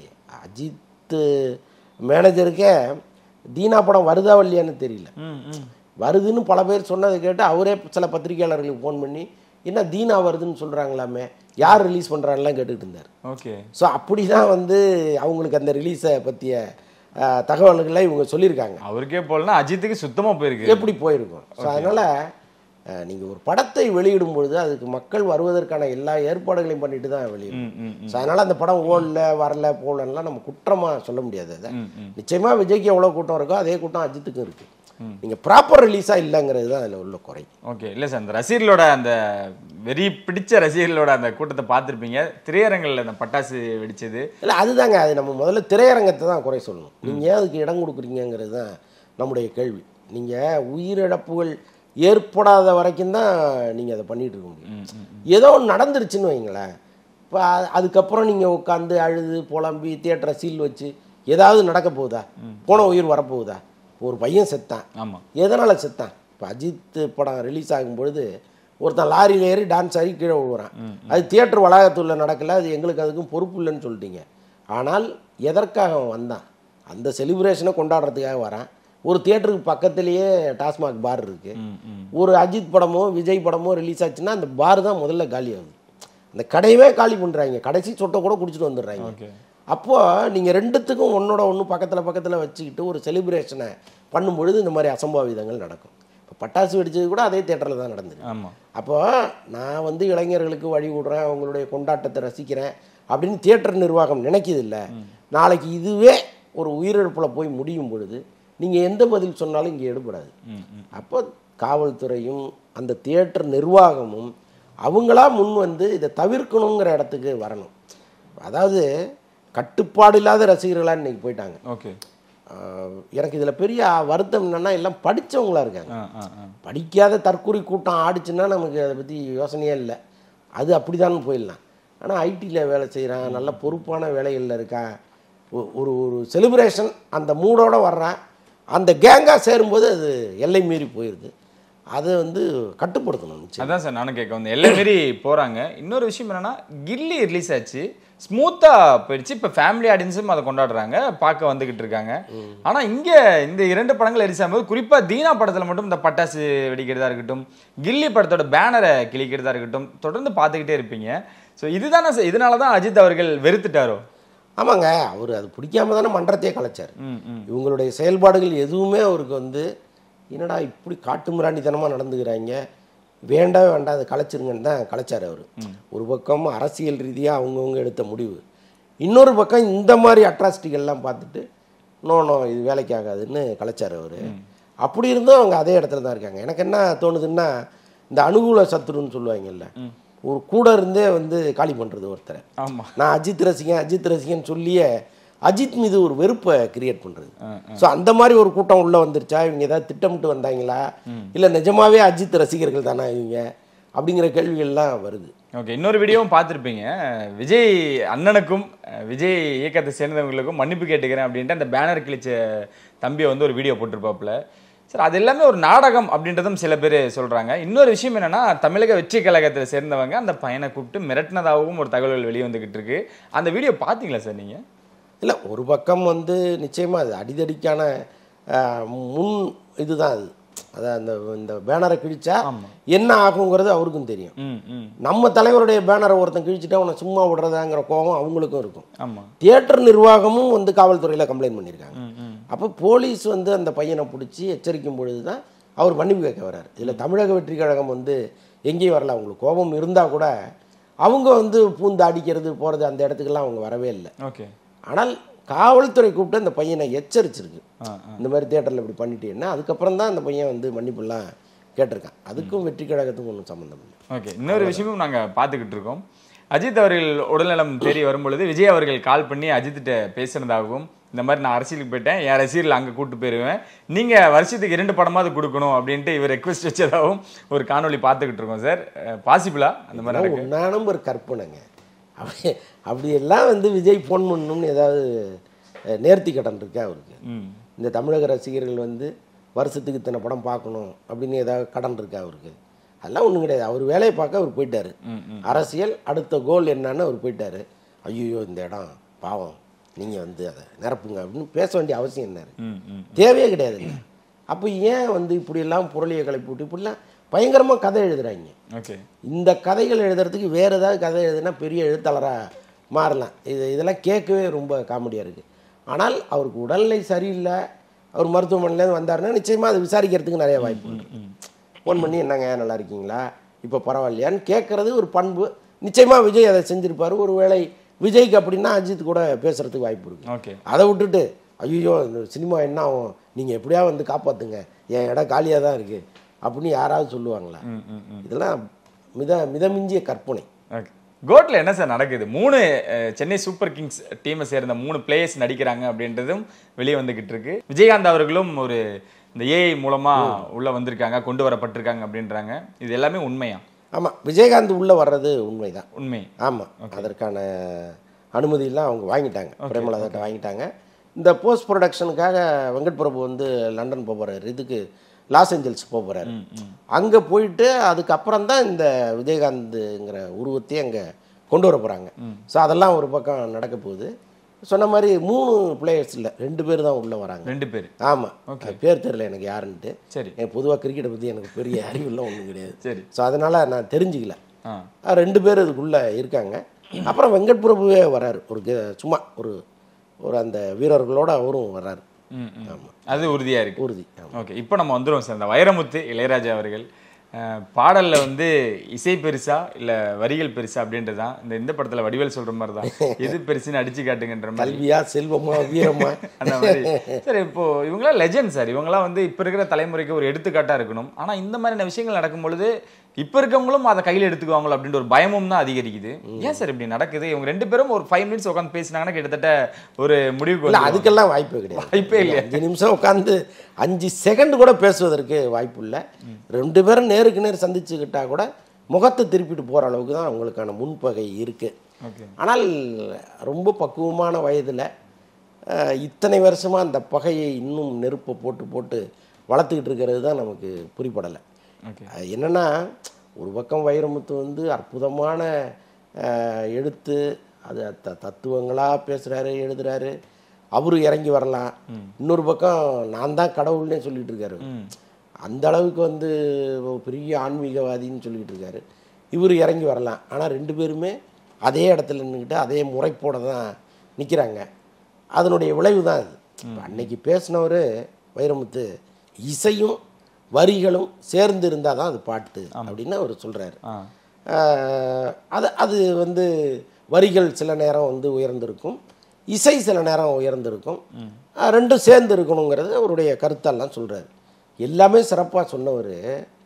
அஜித் மேனேஜருக்கே தீனா படம் வருதா இல்லையான்னு தெரியல ம் ம் வருதுன்னு பல பேர் சொன்னதை கேட்டு அவரே சில பத்திரிகையாளர்களுக்கு ஃபோன் பண்ணி என்ன தீனா வருதுன்னு சொல்கிறாங்களாமே யார் ரிலீஸ் பண்ணுறாங்கலாம் கேட்டுக்கிட்டு இருந்தார் ஓகே ஸோ அப்படி தான் வந்து அவங்களுக்கு அந்த ரிலீஸை பற்றிய அஹ், தகவல்களை இவங்க சொல்லியிருக்காங்க அவருக்கே போலனா அஜித்துக்கு சுத்தமா போயிருக்கு எப்படி போயிருக்கும் ஸோ அதனால் நீங்கள் ஒரு படத்தை வெளியிடும் பொழுது அதுக்கு மக்கள் வருவதற்கான எல்லா ஏற்பாடுகளையும் பண்ணிட்டு தான் வெளியிடும் ம் ம் ஸோ அதனால் அந்த படம் ஓடல வரல போகலன்னா நம்ம குற்றமாக சொல்ல முடியாது அதை நிச்சயமாக விஜய்க்கு எவ்வளோ கூட்டம் இருக்கோ அதே கூட்டம் அஜித்துக்கும் இருக்குது நீங்கள் ப்ராப்பர் ரிலீஸாக இல்லைங்கிறது தான் அதில் உள்ள குறை ஓகே இல்லை சார் அந்த ரசிகர்களோட அந்த வெறி பிடிச்ச ரசிகர்களோட அந்த கூட்டத்தை பார்த்துருப்பீங்க திரையரங்கில் அந்த பட்டாசு வெடிச்சது இல்லை அதுதாங்க அது நம்ம முதல்ல திரையரங்கத்தை தான் குறை சொல்லணும் நீங்கள் ஏன் அதுக்கு இடம் கொடுக்குறீங்கங்கிறது தான் நம்முடைய கேள்வி நீங்கள் உயிரிழப்புகள் ஏற்படாத வரைக்கும் தான் நீங்கள் அதை பண்ணிட்டு இருக்க முடியும் ஏதோ ஒன்று நடந்துருச்சுன்னு வைங்களேன் இப்போ அதுக்கப்புறம் நீங்கள் உட்காந்து அழுது புலம்பி தியேட்டரை சீல் வச்சு ஏதாவது நடக்க போகுதா போன உயிர் வரப்போகுதா ஒரு பையன் செத்தான் ஆமா எதனால் செத்தான் இப்போ அஜித் படம் ரிலீஸ் ஆகும் பொழுது ஒருத்தன் லாரியில் ஏறி டான்ஸ் ஆகி கீழே விழுவுறான் அது தியேட்டர் வளாகத்தில் நடக்கல அது எங்களுக்கு அதுக்கும் பொறுப்பு இல்லைன்னு சொல்லிட்டீங்க ஆனால் எதற்காக அவன் வந்தான் அந்த செலிப்ரேஷனை கொண்டாடுறதுக்காக வரான் ஒரு தியேட்டருக்கு பக்கத்துலேயே டாஸ்மாக் பார் இருக்குது ம் ம் ஒரு அஜித் படமோ விஜய் படமோ ரிலீஸ் ஆச்சுன்னா அந்த பார் தான் முதல்ல காலி ஆகுது அந்த கடையவே காலி பண்ணுறாங்க கடைசி சொட்டை கூட குடிச்சிட்டு வந்துடுறாங்க ஓகே அப்போ நீங்கள் ரெண்டுத்துக்கும் ஒன்னோட ஒன்று பக்கத்தில் பக்கத்தில் வச்சுக்கிட்டு ஒரு செலிப்ரேஷனை பண்ணும்பொழுது இந்த மாதிரி அசம்பாவிதங்கள் நடக்கும் இப்போ பட்டாசு வெடிச்சது கூட அதே தேட்டரில் தான் நடந்தது ஆமா அப்போ நான் வந்து இளைஞர்களுக்கு வழி விடுறேன் அவங்களுடைய கொண்டாட்டத்தை ரசிக்கிறேன் அப்படின்னு தியேட்டர் நிர்வாகம் நினைக்கிது இல்லை நாளைக்கு இதுவே ஒரு உயிரிழப்பில் போய் முடியும் பொழுது நீங்கள் எந்த பதில் சொன்னாலும் இங்கே எடுபடாது ம் ம் அப்போ காவல்துறையும் அந்த தியேட்டர் நிர்வாகமும் அவங்களா முன் வந்து இதை தவிர்க்கணுங்கிற இடத்துக்கு வரணும் அதாவது கட்டுப்பாடு இல்லாத ரசிகர்களாக இன்னைக்கு போயிட்டாங்க ஓகே ஆஹ் எனக்கு இதில் பெரிய வருத்தம் என்னன்னா எல்லாம் படிச்சவங்களா இருக்காங்க ஆ ஆ ஆ படிக்காத தற்கூரி கூட்டம் ஆடிச்சுன்னா நமக்கு அதை பற்றி யோசனையே இல்லை அது அப்படிதான் போயிடலாம் ஆனால் ஐடியில் வேலை செய்கிறான் நல்ல பொறுப்பான வேலைகளில் இருக்கான் ஒ- ஒரு ஒரு செலிப்ரேஷன் அந்த மூடோட வர்றான் அந்த கேங்காக சேரும்போது அது எல்லை மீறி போயிடுது அதை வந்து கட்டுப்படுத்தணும் நிச்சயம் அதான் சார் நானும் கேட்க வந்தேன் எல்லாம் மாரி போறாங்க இன்னொரு விஷயம் என்னன்னா கில்லி ரிலீஸ் ஆச்சு ஸ்மூத்தா போயிடுச்சு இப்போ ஃபேமிலி ஆடியன்ஸும் அதை கொண்டாடுறாங்க பார்க்க வந்துகிட்டு இருக்காங்க ஆனா இங்க இந்த இரண்டு படங்கள் ரிலீஸ் ஆகும்போது குறிப்பா தீனா படத்துல மட்டும் இந்த பட்டாசு வெடிக்கிறதா இருக்கட்டும் கில்லி படத்தோட பேனரை கிழிக்கிறதா இருக்கட்டும் தொடர்ந்து பார்த்துக்கிட்டே இருப்பீங்க ஸோ இதுதானே சார் இதனால தான் அஜித் அவர்கள் வெறுத்துட்டாரோ ஆமாங்க அவர் அது பிடிக்காம தானே மன்றத்தையே கலைச்சார் ம் ம் இவங்களுடைய செயல்பாடுகள் எதுவுமே அவருக்கு வந்து என்னடா இப்படி காட்டுமிராண்டித்தனமாக நடந்துக்கிறாங்க வேண்டாம் வேண்டாம் அதை கலைச்சிருங்கன்னு தான் கலைச்சார் அவர் ஒரு பக்கம் அரசியல் ரீதியாக அவங்கவுங்க எடுத்த முடிவு இன்னொரு பக்கம் இந்த மாதிரி அட்ராசிட்டிகள்லாம் பார்த்துட்டு நோ நோ இது வேலைக்கு ஆகாதுன்னு கலைச்சார் அவர் அப்படி இருந்தும் அவங்க அதே இடத்துல தான் இருக்காங்க எனக்கு என்ன தோணுதுன்னா இந்த அனுகூல சத்துருன்னு சொல்லுவாங்கல்ல ஒரு கூட இருந்தே வந்து காலி பண்ணுறது ஒருத்தரை ஆமா நான் அஜித் ரசிகன் அஜித் ரசிகன் சொல்லியே அஜித் மீது ஒரு வெறுப்பை கிரியேட் பண்ணுறது ஸோ அந்த மாதிரி ஒரு கூட்டம் உள்ளே வந்துருச்சா இவங்க ஏதாவது திட்டமிட்டு வந்தாங்களா இல்லை நிஜமாவே அஜித் ரசிகர்கள் தானா இவங்க அப்படிங்கிற கேள்விகள்லாம் வருது ஓகே இன்னொரு வீடியோவும் பார்த்துருப்பீங்க விஜய் அண்ணனுக்கும் அஹ், விஜய் இயக்கத்தை சேர்ந்தவங்களுக்கும் மன்னிப்பு கேட்டுக்கிறேன் அப்படின்ட்டு அந்த பேனர் கிழிச்ச தம்பியை வந்து ஒரு வீடியோ போட்டிருப்பாப்புல சார் அது எல்லாமே ஒரு நாடகம் அப்படின்றதும் சில பேர் சொல்கிறாங்க இன்னொரு விஷயம் என்னன்னா தமிழக வெற்றி கழகத்தை சேர்ந்தவங்க அந்த பையனை கூப்பிட்டு மிரட்டினதாகவும் ஒரு தகவல்கள் வெளியே வந்துகிட்டு இருக்கு அந்த வீடியோ பார்த்தீங்களா சார் நீங்கள் இல்லை ஒரு பக்கம் வந்து நிச்சயமாக அது அடிதடிக்கான ஆஹ், முன் இதுதான் அது அதான் அந்த இந்த பேனரை கிழிச்சா என்ன ஆகுங்கிறது அவருக்கும் தெரியும் ம் ம் நம்ம தலைவருடைய பேனரை ஒருத்தன் கிழிச்சிட்டா அவனை சும்மா விடுறதாங்கிற கோபம் அவங்களுக்கும் இருக்கும் ஆமாம் தியேட்டர் நிர்வாகமும் வந்து காவல்துறையில் கம்ப்ளைண்ட் பண்ணியிருக்காங்க ம் ம் அப்போ போலீஸ் வந்து அந்த பையனை பிடிச்சி எச்சரிக்கும் பொழுது தான் அவர் மன்னிப்பு கேட்க வர்றாரு இதில் தமிழக வெற்றி கழகம் வந்து எங்கேயும் வரல அவங்களுக்கு கோபம் இருந்தால் கூட அவங்க வந்து பூந்து அடிக்கிறது போகிறது அந்த இடத்துக்கெல்லாம் அவங்க வரவே இல்லை ஓகே ஆனால் காவல்துறை கூப்பிட்டு அந்த பையனை எச்சரிச்சிருக்கு ஆ இந்த மாதிரி தியேட்டரில் இப்படி பண்ணிட்டேன்னா அதுக்கப்புறம் தான் அந்த பையன் வந்து மன்னிப்புலாம் கேட்டிருக்கான் அதுக்கும் வெற்றி கழகத்துக்கும் ஒன்றும் சம்மந்தம் இல்லை ஓகே இன்னொரு விஷயமும் நாங்கள் பார்த்துக்கிட்டு இருக்கோம் அஜித் அவர்கள் உடல்நலம் தேடி வரும்பொழுது விஜய் அவர்கள் கால் பண்ணி அஜித்திட்ட பேசுனதாகவும் இந்த மாதிரி நான் அரசியலுக்கு போயிட்டேன் என் ரசிகர்கள் அங்கே கூட்டு போயிருவேன் நீங்கள் வருஷத்துக்கு இரண்டு படமாவது கொடுக்கணும் அப்படின்ட்டு இவர் ரெக்வஸ்ட் வச்சதாகவும் ஒரு காணொளி பார்த்துக்கிட்டு இருக்கோம் சார் பாசிபிளா அந்த மாதிரி நடக்கு உண்டான ஒரு கற்பனைங்க அப்படி அப்படியெல்லாம் வந்து விஜய் ஃபோன் பண்ணணும்னு ஏதாவது அஹ், நேர்த்தி கடன் இருக்கா அவருக்கு ம் இந்த தமிழக ரசிகர்கள் வந்து வருஷத்துக்கு இத்தனை படம் பார்க்கணும் அப்படின்னு ஏதாவது கடன் இருக்கா அவருக்கு அதெல்லாம் ஒன்றும் கிடையாது அவர் வேலையை பார்க்க அவர் போயிட்டாரு அரசியல் அடுத்த கோல் என்னன்னு அவர் போயிட்டாரு ஐயோ இந்த இடம் பாவம் நீங்கள் வந்து அதை நிரப்புங்க அப்படின்னு பேச வேண்டிய அவசியம் என்ன இருக்கு? ம் ம் தேவையே கிடையாதுங்க அப்போ ஏன் வந்து இப்படியெல்லாம் புரளியை கிளப்பி விட்டு இப்படிலாம் பயங்கரமாக கதை எழுதுறாங்க ஓகே இந்த கதைகள் எழுதுறதுக்கு வேறு ஏதாவது கதை எழுதுனா பெரிய எழுத்தாளராக மாறலாம் இது இதெல்லாம் கேட்கவே ரொம்ப காமெடியாக இருக்குது ஆனால் அவருக்கு உடல்நிலை சரியில்லை அவர் மருத்துவமனையிலேருந்து வந்தாருன்னா நிச்சயமாக அதை விசாரிக்கிறதுக்கு நிறைய வாய்ப்பு இருக்கு ஃபோன் பண்ணி என்னங்க நல்லா இருக்கீங்களா இப்போ பரவாயில்லையான்னு கேட்குறது ஒரு பண்பு நிச்சயமாக விஜய் அதை செஞ்சுருப்பார் ஒரு வேளை விஜய்க்கு அப்படின்னா அஜித் கூட பேசுகிறதுக்கு வாய்ப்பு இருக்குது ஓகே அதை விட்டுட்டு ஐயோ இந்த சினிமா என்ன ஆகும் நீங்கள் எப்படியா வந்து காப்பாற்றுங்க என் இடம் காலியாக தான் இருக்குது அப்படின்னு யாராவது சொல்லுவாங்களா ம் ம் ம் இதெல்லாம் மித மிதமிஞ்சிய கற்பனை ஓகே கோட்ல என்ன சார் நடக்குது மூணு அஹ், சென்னை சூப்பர் கிங்ஸ் டீமை சேர்ந்த மூணு பிளேயர்ஸ் நடிக்கிறாங்க அப்படின்றதும் வெளியே வந்துகிட்டு இருக்கு விஜயகாந்த் அவர்களும் ஒரு இந்த ஏஐ மூலமா உள்ள வந்திருக்காங்க கொண்டு வரப்பட்டிருக்காங்க அப்படின்றாங்க இது எல்லாமே உண்மையா ஆமாம் விஜயகாந்த் உள்ளே வர்றது உண்மைதான் உண்மை ஆமாம் அதற்கான அனுமதியெல்லாம் அவங்க வாங்கிட்டாங்க பிரேமலதாட்ட வாங்கிட்டாங்க இந்த போஸ்ட் ப்ரொடக்ஷனுக்காக வெங்கட் பிரபு வந்து லண்டன் போக போகிறாரு இதுக்கு லாஸ் ஏஞ்சல்ஸ் போக போகிறாரு அங்கே போயிட்டு அதுக்கப்புறம் தான் இந்த விஜயகாந்த்ங்கிற உருவத்தையே அங்கே கொண்டு வர போகிறாங்க ஸோ அதெல்லாம் ஒரு பக்கம் நடக்க போகுது சொன்ன மாதிரி மூணு பிளேயர்ஸ் இல்லை ரெண்டு பேர் தான் உள்ளே வராங்க ரெண்டு பேர் ஆமாம் பேர் தெரியல எனக்கு யாருன்ட்டு சரி எனக்கு பொதுவாக கிரிக்கெட்டை பற்றி எனக்கு பெரிய அறிவுலாம் ஒன்றும் கிடையாது சரி ஸோ அதனால் நான் தெரிஞ்சுக்கல ஆ ஆ, ரெண்டு பேர் இதுக்குள்ளே இருக்காங்க அப்புறம் வெங்கட் பிரபுவே வராரு ஒரு கே- சும்மா ஒரு ஒரு அந்த வீரர்களோட அவரும் வர்றாரு ம் ம். அது உறுதியா இருக்கு உறுதி ஆமா. ஓகே இப்போ நம்ம வந்துருவோம் சார் இந்த வைரமுத்து இளையராஜா அவர்கள் அஹ், பாடல்ல வந்து இசை பெருசா இல்ல வரிகள் பெருசா அப்படின்றது தான் இந்த இந்த படத்துல வடிவேல் சொல்ற மாதிரி தான் எது பெருசுன்னு அடிச்சு காட்டுங்கன்ற மாதிரி கல்வியா செல்வமா வீரமா அந்த மாதிரி சார் இப்போ இவங்களாம் லெஜெண்ட் சார் இவங்களாம் வந்து இப்போ இருக்கிற தலைமுறைக்கு ஒரு எடுத்துக்காட்டா இருக்கணும் ஆனா இந்த மாதிரியான விஷயங்கள் நடக்கும் பொழுது இப்போ இருக்கவங்களும் அதை கையில் எடுத்துக்குவாங்களோ அப்படின்ற ஒரு பயமும் தான் அதிகரிக்குது ஏன் சார் இப்படி நடக்குது இவங்க ரெண்டு பேரும் ஒரு ஃபைவ் மினிட்ஸ் உட்காந்து பேசினாங்கன்னா கிட்டத்தட்ட ஒரு முடிவுக்கு இல்லை வந்துருவாங்க. அதுக்கெல்லாம் வாய்ப்பே கிடையாது வாய்ப்பே இல்லையா? அஞ்சு நிமிஷம் உட்காந்து அஞ்சு செகண்ட் கூட பேசுவதற்கு வாய்ப்பு இல்லை ரெண்டு பேரும் நேருக்கு நேர் சந்திச்சுக்கிட்டா கூட முகத்தை திருப்பிட்டு போகிற அளவுக்கு தான் அவங்களுக்கான முன்பகை இருக்குது ஓகே ஆனால் ரொம்ப பக்குவமான வயதில் அஹ், இத்தனை வருஷமாக அந்த பகையை இன்னும் நெருப்பை போட்டு போட்டு வளர்த்துக்கிட்டு இருக்கிறது தான் நமக்கு புரிப்படலை ஓகே அது என்னன்னா ஒரு பக்கம் வைரமுத்து வந்து அற்புதமான அஹ், எழுத்து அது த தத்துவங்களாக பேசுகிறாரு எழுதுறாரு அவரு இறங்கி வரலாம் இன்னொரு பக்கம் நான் தான் கடவுள்னே சொல்லிட்டு இருக்காரு அந்த அளவுக்கு வந்து ஒரு பெரிய ஆன்மீகவாதின்னு சொல்லிட்டு இருக்காரு இவர் இறங்கி வரலாம் ஆனால் ரெண்டு பேருமே அதே இடத்துல நின்றுக்கிட்டு அதே முறைப்போட தான் நிற்கிறாங்க அதனுடைய விளைவு தான் அது இப்ப அன்னைக்கு பேசினவர் வைரமுத்து இசையும் வரிகளும் சேர்ந்து இருந்தால் தான் அது பாட்டு அப்படின்னு அவர் சொல்கிறாரு ஆ அது அது வந்து வரிகள் சில நேரம் வந்து உயர்ந்திருக்கும் இசை சில நேரம் உயர்ந்திருக்கும் அஹ், ரெண்டும் சேர்ந்து இருக்கணுங்கிறது அவருடைய கருத்தெல்லாம் சொல்கிறார் எல்லாமே சிறப்பாக சொன்னவர்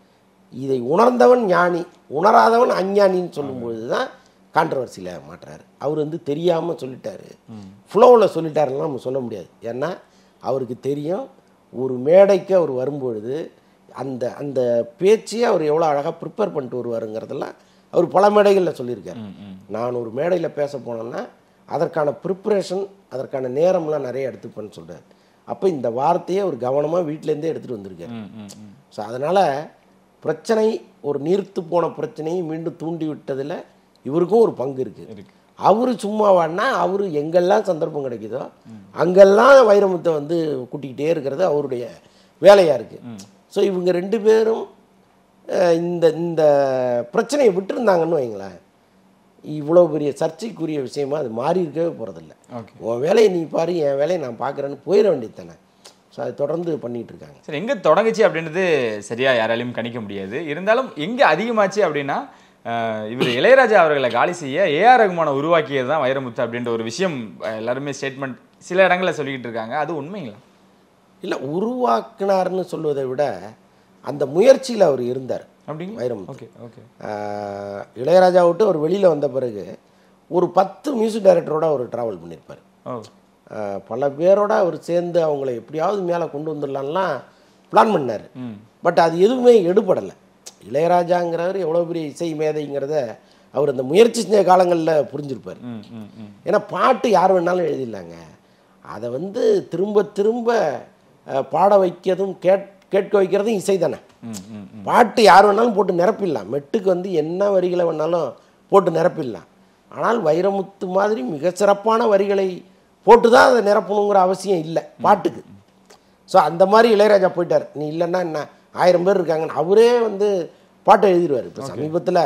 இதை உணர்ந்தவன் ஞானி உணராதவன் அஞ்ஞானின்னு சொல்லும்பொழுது தான் கான்ட்ரவர்சியில் மாட்டுறாரு அவர் வந்து தெரியாமல் சொல்லிட்டாரு ஃப்ளோவில் சொல்லிட்டாருலாம் நம்ம சொல்ல முடியாது ஏன்னா அவருக்கு தெரியும் ஒரு மேடைக்கு அவர் வரும்பொழுது அந்த அந்த பேச்சையே அவர் எவ்வளோ அழகாக ப்ரிப்பேர் பண்ணிட்டு வருவாருங்கிறதெல்லாம் அவர் பல மேடைகளில் சொல்லியிருக்காரு நான் ஒரு மேடையில் பேச போனேன்னா அதற்கான ப்ரிப்பரேஷன் அதற்கான நேரம்லாம் நிறைய எடுத்துப்பேன்னு சொல்கிறார் அப்போ இந்த வார்த்தையை அவர் கவனமாக வீட்டிலேருந்தே எடுத்துகிட்டு வந்திருக்காரு ம் ம் ம் ஸோ அதனால் பிரச்சனை ஒரு நீர்த்து போன பிரச்சனையை மீண்டும் தூண்டி விட்டதில் இவருக்கும் ஒரு பங்கு இருக்குது இருக்கு அவர் சும்மாவானா அவர் எங்கெல்லாம் சந்தர்ப்பம் கிடைக்குதோ அங்கெல்லாம் வைரமுத்தை வந்து கூட்டிக்கிட்டே இருக்கிறது அவருடைய வேலையாக இருக்குது ஸோ இவங்க ரெண்டு பேரும் அஹ், இந்த இந்த பிரச்சனையை விட்டுருந்தாங்கன்னு வைங்களேன் இவ்வளோ பெரிய சர்ச்சைக்குரிய விஷயமா அது மாறி இருக்கவே போகிறதில்ல ஓகே உன் வேலையை நீ பாரு என் வேலையை நான் பார்க்குறேன்னு போயிட வேண்டியது தானே ஸோ அதை தொடர்ந்து பண்ணிகிட்டு இருக்காங்க சரி எங்க தொடங்குச்சு அப்படின்றது சரியா யாராலையும் கணிக்க முடியாது இருந்தாலும் எங்க அதிகமாச்சு அப்படின்னா அஹ், இவர் இளையராஜா அவர்களை காலி செய்ய ஏஆர் ரகுமானை உருவாக்கியது தான் வைரமுத்து அப்படின்ற ஒரு விஷயம் அஹ், எல்லாருமே ஸ்டேட்மெண்ட் சில இடங்களில் சொல்லிக்கிட்டு இருக்காங்க அது உண்மைங்களா இல்லை உருவாக்குனார்னு சொல்வதை விட அந்த முயற்சியில் அவர் இருந்தார் அப்படிங்க வைரமுத்து ஓகே ஓகே ஆஹ் இளையராஜா விட்டு அவர் வெளியில் வந்த பிறகு ஒரு பத்து மியூசிக் டைரக்டரோட அவர் ட்ராவல் பண்ணியிருப்பார் ஓ ஆஹ் பல பேரோட அவர் சேர்ந்து அவங்கள எப்படியாவது மேலே கொண்டு வந்துடலாம்லாம் பிளான் பண்ணார் ம் பட் அது எதுவுமே எடுபடலை இளையராஜாங்கிறவர் எவ்வளோ பெரிய இசை மேதைங்கிறத அவர் அந்த முயற்சி செஞ்ச காலங்களில் புரிஞ்சிருப்பார் ம் ம் ம் ஏன்னா பாட்டு யார் வேணாலும் எழுதிடலாங்க அதை வந்து திரும்ப திரும்ப ஆஹ் பாட வைக்கிறதும் கேட் கேட்க வைக்கிறதும் இசை தானே ம் ம் ம் பாட்டு யார் வேணாலும் போட்டு நிரப்பிடலாம் மெட்டுக்கு வந்து என்ன வரிகளை வேணாலும் போட்டு நிரப்பிடலாம் ஆனால் வைரமுத்து மாதிரி மிக சிறப்பான வரிகளை போட்டு தான் அதை நிரப்பணுங்கிற அவசியம் இல்லை பாட்டுக்கு ஸோ அந்த மாதிரி இளையராஜா போயிட்டார் நீ இல்லைன்னா என்ன ஆயிரம் பேர் இருக்காங்கன்னு அவரே வந்து பாட்டை எழுதிடுவார் இப்போ சமீபத்தில்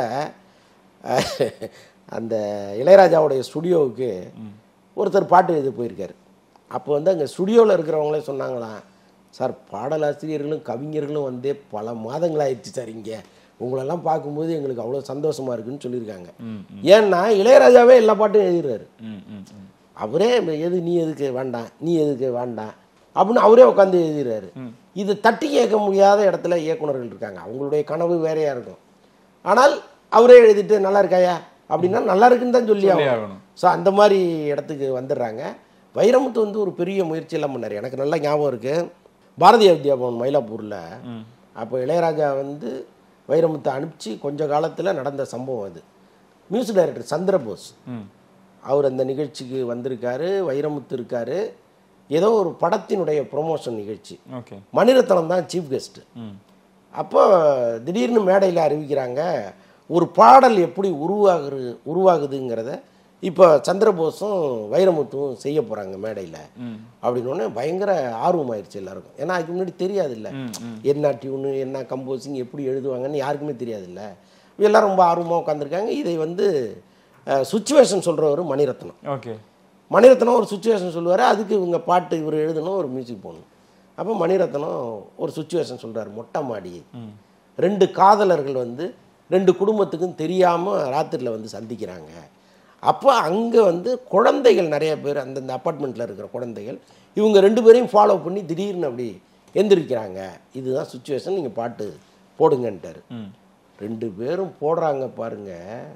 அந்த இளையராஜாவுடைய ஸ்டுடியோவுக்கு ஒருத்தர் பாட்டு எழுதி போயிருக்காரு அப்போ வந்து அங்கே ஸ்டுடியோவில் இருக்கிறவங்களே சொன்னாங்களாம் சார் பாடலாசிரியர்களும் கவிஞர்களும் வந்தே பல மாதங்களாயிடுச்சு சார் இங்கே உங்களெல்லாம் பார்க்கும்போது எங்களுக்கு அவ்வளோ சந்தோஷமாக இருக்குன்னு சொல்லியிருக்காங்க ஏன்னா இளையராஜாவே எல்லா பாட்டும் எழுதிடுறாரு ம் ம் ம் அவரே எது நீ எதுக்கு வேண்டாம் நீ எதுக்கு வேண்டாம் அப்படின்னு அவரே உட்காந்து எழுதிடுறாரு இது தட்டி கேட்க முடியாத இடத்துல இயக்குனர்கள் இருக்காங்க அவங்களுடைய கனவு வேறையா இருக்கும் ஆனால் அவரே எழுதிட்டு நல்லா இருக்காயா அப்படின்னா நல்லா இருக்குன்னு தான் சொல்லி சொல்லி ஆகணும் ஆகணும். ஸோ அந்த மாதிரி இடத்துக்கு வந்துடுறாங்க வைரமுத்து வந்து ஒரு பெரிய முயற்சியெல்லாம் பண்ணார் எனக்கு நல்ல ஞாபகம் இருக்குது பாரதிய வித்யா பவன் மயிலாப்பூரில் அப்போ இளையராஜா வந்து வைரமுத்தை அனுப்பிச்சு கொஞ்ச காலத்தில் நடந்த சம்பவம் அது மியூசிக் டைரக்டர் சந்திரபோஸ் ம் அவர் அந்த நிகழ்ச்சிக்கு வந்திருக்காரு வைரமுத்து இருக்காரு ஏதோ ஒரு படத்தினுடைய ப்ரொமோஷன் நிகழ்ச்சி ஓகே மணிரத்னம் தான் சீஃப் கெஸ்ட்டு ம் அப்போ திடீர்னு மேடையில் அறிவிக்கிறாங்க ஒரு பாடல் எப்படி உருவாகுது உருவாகுதுங்கிறத இப்போ சந்திரபோஸும் வைரமுத்துவும் செய்ய போகிறாங்க மேடையில் ம் அப்படின்னோடனே பயங்கர ஆர்வமாயிருச்சு எல்லாருக்கும் ஏன்னா அதுக்கு முன்னாடி தெரியாதுல்ல ம் ம் என்ன டியூனு என்ன கம்போசிங் எப்படி எழுதுவாங்கன்னு யாருக்குமே தெரியாதுல்ல எல்லாரும் ரொம்ப ஆர்வமாக உட்காந்துருக்காங்க இதை வந்து சுச்சுவேஷன் சொல்கிறவர் மணிரத்னம் ஓகே மணிரத்னம் ஒரு சுச்சுவேஷன் சொல்லுவார் அதுக்கு இவங்க பாட்டு இவர் எழுதணும் ஒரு மியூசிக் போடணும் அப்போ மணிரத்னம் ஒரு சுச்சுவேஷன் சொல்றாரு மொட்டை மாடி ரெண்டு காதலர்கள் வந்து ரெண்டு குடும்பத்துக்கும் தெரியாமல் ராத்திரியில் வந்து சந்திக்கிறாங்க அப்போ அங்கே வந்து குழந்தைகள் நிறைய பேர் அந்தந்த அப்பார்ட்மெண்ட்டில் இருக்கிற குழந்தைகள் இவங்க ரெண்டு பேரையும் ஃபாலோ பண்ணி திடீர்னு அப்படி எந்திரிக்கிறாங்க இதுதான் சுச்சுவேஷன் நீங்கள் பாட்டு போடுங்கன்ட்டார் ம் ரெண்டு பேரும் போடுறாங்க பாருங்க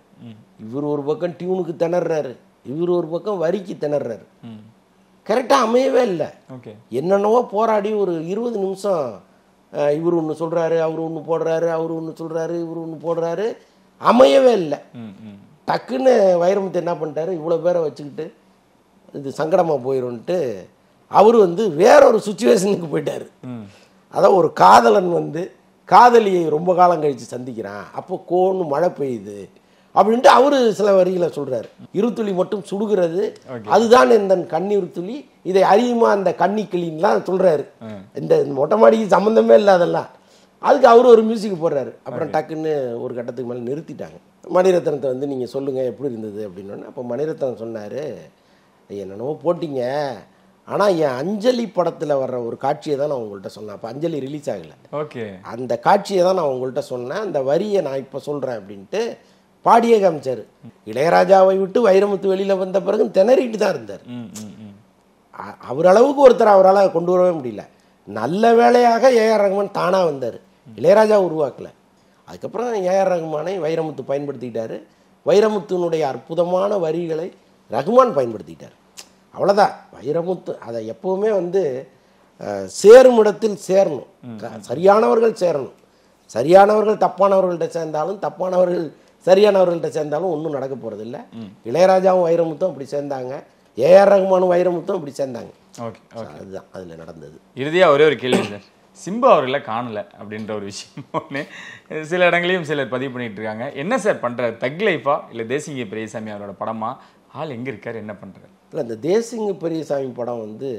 இவர் ஒரு பக்கம் டியூனுக்கு திணறாரு இவர் ஒரு பக்கம் வரிக்கு திணறாரு ம் கரெக்டாக அமையவே இல்லை ஓகே என்னென்னவோ போராடி ஒரு இருபது நிமிஷம் அஹ், இவர் ஒன்று சொல்கிறாரு அவர் ஒன்று போடுறாரு அவர் ஒன்று சொல்கிறாரு இவர் ஒன்று போடுறாரு அமையவே இல்லை ம் ம் டக்குன்னு வைரமுத்து என்ன பண்ணிட்டாரு இவ்வளோ பேரை வச்சுக்கிட்டு இது சங்கடமாக போயிடும்ன்ட்டு அவர் வந்து வேற ஒரு சுச்சுவேஷனுக்கு போயிட்டார் அதான் ஒரு காதலன் வந்து காதலியை ரொம்ப காலம் கழித்து சந்திக்கிறான் அப்போ கோன்னு மழை பெய்யுது அப்படின்ட்டு அவரு சில வரிகளை சொல்றாரு இருத்துளி மட்டும் சுடுகிறது அதுதான் இந்த கண்ணீர் துளி இதை அறியுமா அந்த கண்ணி கிளின்லாம் சொல்றாரு இந்த மொட்டை மாடிக்கு சம்மந்தமே இல்லை அதெல்லாம் அதுக்கு அவர் ஒரு மியூசிக் போடுறாரு அப்புறம் டக்குன்னு ஒரு கட்டத்துக்கு மேலே நிறுத்திட்டாங்க மணிரத்னத்தை வந்து நீங்கள் சொல்லுங்கள் எப்படி இருந்தது அப்படின்னு அப்போ மணிரத்னம் சொன்னார் என்னென்னவோ போட்டிங்க ஆனால் என் அஞ்சலி படத்தில் வர்ற ஒரு காட்சியை தான் நான் உங்கள்கிட்ட சொன்னேன் அப்போ அஞ்சலி ரிலீஸ் ஆகலை ஓகே அந்த காட்சியை தான் நான் உங்கள்கிட்ட சொன்னேன் அந்த வரியை நான் இப்போ சொல்கிறேன் அப்படின்ட்டு பாடியே காமிச்சார் இளையராஜாவை விட்டு வைரமுத்து வெளியில் வந்த பிறகு திணறிட்டு தான் இருந்தார் ம் ம் ம் அ- அவர் அளவுக்கு ஒருத்தர் அவரால் கொண்டு வரவே முடியல நல்ல வேளையாக ஏஆர் ரஹ்மான் தானாக வந்தார் இளையராஜா உருவாக்கல அதுக்கப்புறம் ஏஆர் ரஹ்மானை வைரமுத்து பயன்படுத்திக்கிட்டாரு வைரமுத்துனுடைய அற்புதமான வரிகளை ரஹ்மான் பயன்படுத்திக்கிட்டார் அவ்வளோதான் வைரமுத்து அதை எப்பவுமே வந்து அஹ், சேரும் இடத்தில் சேரணும் க- சரியானவர்கள் சேரணும் சரியானவர்கள் தப்பானவர்கள்ட்ட சேர்ந்தாலும் தப்பானவர்கள் சரியானவர்கள்ட்ட சேர்ந்தாலும் ஒன்றும் நடக்க போகிறதில்ல இளையராஜாவும் வைரமுத்தும் அப்படி சேர்ந்தாங்க ஏஆர் ரஹ்மானும் வைரமுத்தும் அப்படி சேர்ந்தாங்க ஓகே அதுதான் அதில் நடந்தது இறுதியா ஒரே ஒரு கேள்வி சார் சிம்பு அவர்களை காணல அப்படின்ற ஒரு விஷயம் ஒன்று சில இடங்களையும் சிலர் பதிவு பண்ணிட்டு இருக்காங்க என்ன சார் பண்றாரு தக் லைஃபா இல்லை தேசிங்க பெரியசாமி அவரோட படமா ஆள் எங்க இருக்காரு என்ன பண்றாரு இல்லை இந்த தேசிங்க பெரியசாமி படம் வந்து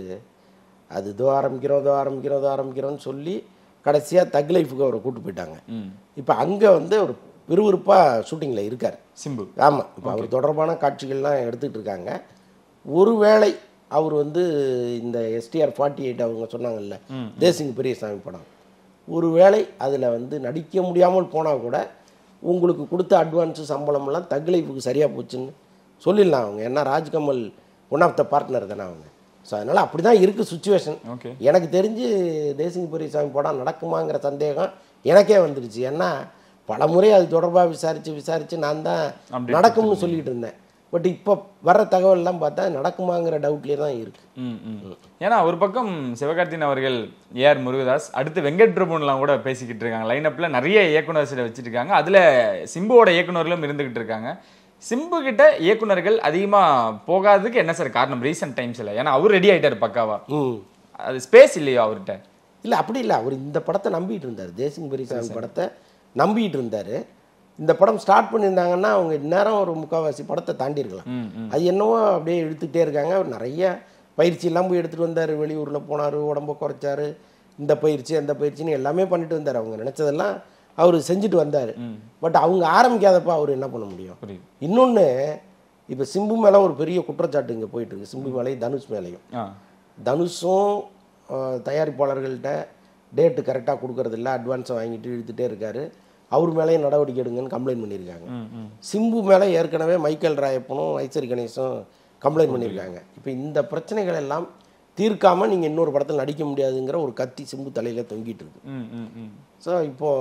அது இதோ ஆரம்பிக்கிறோம் இதோ ஆரம்பிக்கிறோம் இதோ ஆரம்பிக்கிறோம்னு சொல்லி கடைசியாக தக் லைஃபுக்கு அவரை கூட்டு போயிட்டாங்க ம் இப்போ அங்கே வந்து ஒரு விறுவிறுப்பாக ஷூட்டிங்கில் இருக்கார் சிம்பு ஆமாம் இப்போ அவர் தொடர்பான காட்சிகள்லாம் எடுத்துக்கிட்டு இருக்காங்க ஒருவேளை அவர் வந்து இந்த எஸ்டிஆர் ஃபார்ட்டி எயிட் அவங்க சொன்னாங்கல்ல தேசிங்க பெரியசாமி படம் ஒருவேளை அதில் வந்து நடிக்க முடியாமல் போனால் கூட உங்களுக்கு கொடுத்த அட்வான்ஸு சம்பளமெல்லாம் தக்லைஃபுக்கு சரியாக போச்சுன்னு சொல்லிடலாம் அவங்க ஏன்னா Rajkamal one of the partner தானே அவங்க ஸோ அதனால் அப்படி தான் இருக்குது சுச்சுவேஷன் ஓகே எனக்கு தெரிஞ்சு தேசிங்க பெரியசாமி படம் நடக்குமாங்கிற சந்தேகம் எனக்கே வந்துடுச்சு ஏன்னா பல முறை அது தொடர்பாக விசாரித்து விசாரித்து நான் தான் Update நடக்கும்னு சொல்லிட்டு இருந்தேன் பட் இப்போ வர்ற தகவல்லாம் பார்த்தா நடக்குமாங்கிற டவுட்லேயே தான் இருக்கு ம் ம் ஏன்னா ஒரு பக்கம் சிவகார்த்தின் அவர்கள் ஏஆர் முருகதாஸ் அடுத்து வெங்கட் பிரபுன்லாம் கூட பேசிக்கிட்டு இருக்காங்க லைனப்பில் நிறைய இயக்குனர்ஸில் வச்சுட்டு இருக்காங்க அதில் சிம்புவோட இயக்குனர்களும் இருந்துகிட்டு இருக்காங்க சிம்பு கிட்ட இயக்குனர்கள் அதிகமாக போகாததுக்கு என்ன சார் காரணம் ரீசெண்ட் டைம்ஸில் ஏன்னா அவர் ரெடி ஆயிட்டாரு பக்காவா ம் அது ஸ்பேஸ் இல்லையா அவர்கிட்ட இல்லை அப்படி இல்லை அவர் இந்த படத்தை நம்பிட்டு இருந்தார் தேசிங் பெரியசாமி படத்தை நம்பிட்டு இருந்தார் இந்த படம் ஸ்டார்ட் பண்ணியிருந்தாங்கன்னா அவங்க நேரம் ஒரு முக்கால்வாசி படத்தை தாண்டி இருக்கலாம் ம் ம் அது என்னவோ அப்படியே இழுத்துக்கிட்டே இருக்காங்க அவர் நிறைய பயிற்சியெல்லாம் போய் எடுத்துகிட்டு வந்தார் வெளியூரில் போனார் உடம்ப குறைச்சாரு இந்த பயிற்சி அந்த பயிற்சின்னு எல்லாமே பண்ணிட்டு வந்தார் அவங்க நினச்சதெல்லாம் அவர் செஞ்சுட்டு வந்தார் பட் அவங்க ஆரம்பிக்காதப்ப அவர் என்ன பண்ண முடியும் புரியுது இன்னொன்று இப்போ சிம்பு மேலே ஒரு பெரிய குற்றச்சாட்டு இங்கே போயிட்டு இருக்கு சிம்பு மேலேயும் தனுஷ் மேலேயும் ஆ தனுஷும் அஹ், தயாரிப்பாளர்கள்ட்ட டேட்டு கரெக்டாக கொடுக்கறதில்ல அட்வான்ஸை வாங்கிட்டு இழுத்துட்டே இருக்காரு அவர் மேலேயும் நடவடிக்கை எடுங்கன்னு கம்ப்ளைண்ட் பண்ணியிருக்காங்க ம் ம் சிம்பு மேலே ஏற்கனவே மைக்கேல் ராயப்பனும் ஐசரி கணேசும் கம்ப்ளைண்ட் பண்ணியிருக்காங்க இப்போ இந்த பிரச்சனைகள் எல்லாம் தீர்க்காமல் நீங்கள் இன்னொரு படத்தில் நடிக்க முடியாதுங்கிற ஒரு கத்தி சிம்பு தலையில் தொங்கிட்டு இருக்கு ம் ம் ம் ஸோ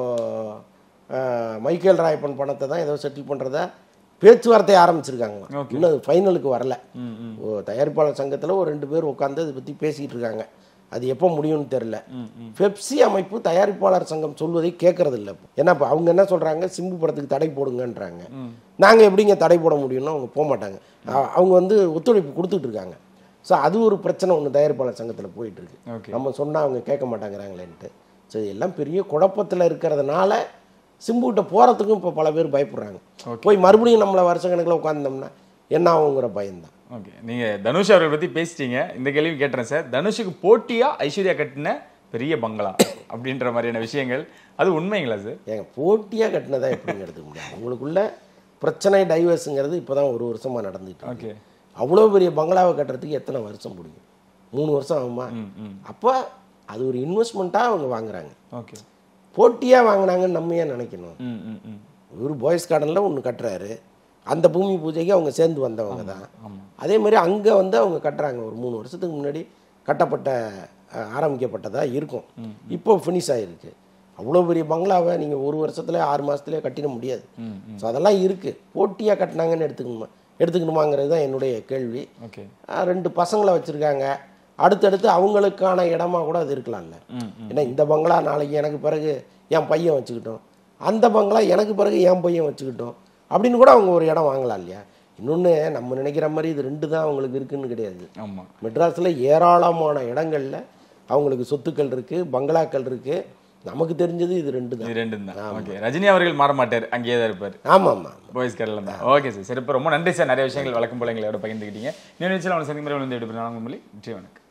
இப்போது மைக்கேல் ராயப்பன் பணத்தை தான் ஏதோ செட்டில் பண்ணுறதா பேச்சுவார்த்தை ஆரம்பிச்சிருக்காங்க இன்னும் அது ஃபைனலுக்கு வரல ம் ம் ஓ தயாரிப்பாளர் சங்கத்தில் ஒரு ரெண்டு பேர் உட்காந்து அதை பற்றி பேசிக்கிட்டு இருக்காங்க அது எப்போ முடியும்னு தெரில ம் ம் பெப்சி அமைப்பு தயாரிப்பாளர் சங்கம் சொல்வதை கேட்கறது இல்லை ஏன்னா இப்போ அவங்க என்ன சொல்கிறாங்க சிம்பு படத்துக்கு தடை போடுங்கன்றாங்க நாங்கள் எப்படிங்க தடை போட முடியும்னா அவங்க போக மாட்டாங்க அ- அவங்க வந்து ஒத்துழைப்பு கொடுத்துட்டு இருக்காங்க ஸோ அது ஒரு பிரச்சனை ஒன்று தயாரிப்பாளர் சங்கத்தில் போயிட்டு இருக்கு ஓகே நம்ம சொன்னால் அவங்க கேட்க மாட்டாங்கிறாங்களேன்ட்டு ஸோ எல்லாம் பெரிய குழப்பத்தில் இருக்கிறதுனால சிம்புகிட்ட போகிறதுக்கும் இப்போ பல பேர் பயப்படுறாங்க போய் மறுபடியும் நம்மளை வருஷ கணக்கில் உட்காந்தோம்னா என்ன ஆகுங்கிற பயம்தான் ஓகே நீங்க தனுஷ் அவர்கள் பத்தி பேசிட்டீங்க இந்த கேள்வி கேட்டுறேன் சார் தனுஷுக்கு போட்டியா ஐஸ்வர்யா கட்டின பெரிய பங்களா அப்படின்ற மாதிரியான விஷயங்கள் அது உண்மைங்களா சார் ஏங்க போட்டியாக கட்டினதா எப்படிங்க எடுத்துக்க முடியும் உங்களுக்குள்ள பிரச்சனை டைவர்ஸுங்கிறது இப்போ தான் ஒரு வருஷமாக நடந்துட்டு இருக்கு. ஓகே அவ்வளோ பெரிய பங்களாவை கட்டுறதுக்கு எத்தனை வருஷம் முடியும் மூணு வருஷம் ஆகுமா ம் ம் அப்போ அது ஒரு இன்வெஸ்ட்மெண்ட்டாக அவங்க வாங்குறாங்க ஓகே போட்டியாக வாங்குனாங்கன்னு நம்ம ஏன் நினைக்கணும் ம் ம் ம் இவர் பாய்ஸ் கார்டனில் ஒன்று கட்டுறாரு அந்த பூமி பூஜைக்கு அவங்க சேர்ந்து வந்தவங்க தான் ஆமாம் அதே மாதிரி அங்கே வந்து அவங்க கட்டுறாங்க ஒரு மூணு வருஷத்துக்கு முன்னாடி கட்டப்பட்ட அஹ், ஆரம்பிக்கப்பட்டதா இருக்கும் இப்போ ஃபினிஷ் ஆகிருக்கு அவ்வளோ பெரிய பங்களாவை நீங்கள் ஒரு வருஷத்துல ஆறு மாதத்துலேயே கட்டிட முடியாது ம் ஸோ அதெல்லாம் இருக்குது போட்டியாக கட்டினாங்கன்னு எடுத்துக்கணுமா எடுத்துக்கணுமாங்கிறது தான் என்னுடைய கேள்வி ஓகே அஹ், ரெண்டு பசங்களை வச்சுருக்காங்க அடுத்தடுத்து அவங்களுக்கான இடமா கூட அது இருக்கலாம்ல ம் ம் ஏன்னா இந்த பங்களா நாளைக்கு எனக்கு பிறகு என் பையன் வச்சுக்கிட்டோம் அந்த பங்களா எனக்கு பிறகு என் பையன் வச்சுக்கிட்டோம் அப்படின்னு கூட அவங்க ஒரு இடம் வாங்கலாம் இல்லையா இன்னொன்று நம்ம நினைக்கிற மாதிரி இது ரெண்டு தான் அவங்களுக்கு இருக்குன்னு கிடையாது ஆமா மெட்ராஸில் ஏராளமான இடங்கள்ல அவங்களுக்கு சொத்துக்கள் இருக்கு பங்களாக்கள் இருக்கு நமக்கு தெரிஞ்சது இது ரெண்டு தான் இது ரெண்டும் தான் ஓகே ரஜினி அவர்கள் மாற மாட்டார் அங்கேயே தான் இருப்பார் ஆமாம் ஆமாம் பாய்ஸ் கேரளம் தான் ஓகே சார் சரி இப்போ ரொம்ப நன்றி சார் நிறைய விஷயங்கள் வழக்கம் போல எங்களோட பகிர்ந்துக்கிட்டீங்க நிகழ்ச்சியில் அவனை சந்திக்கும் முறை வந்து எடுப்பேன் நான் உண்மையிலே நிச்சயம் வணக்கம்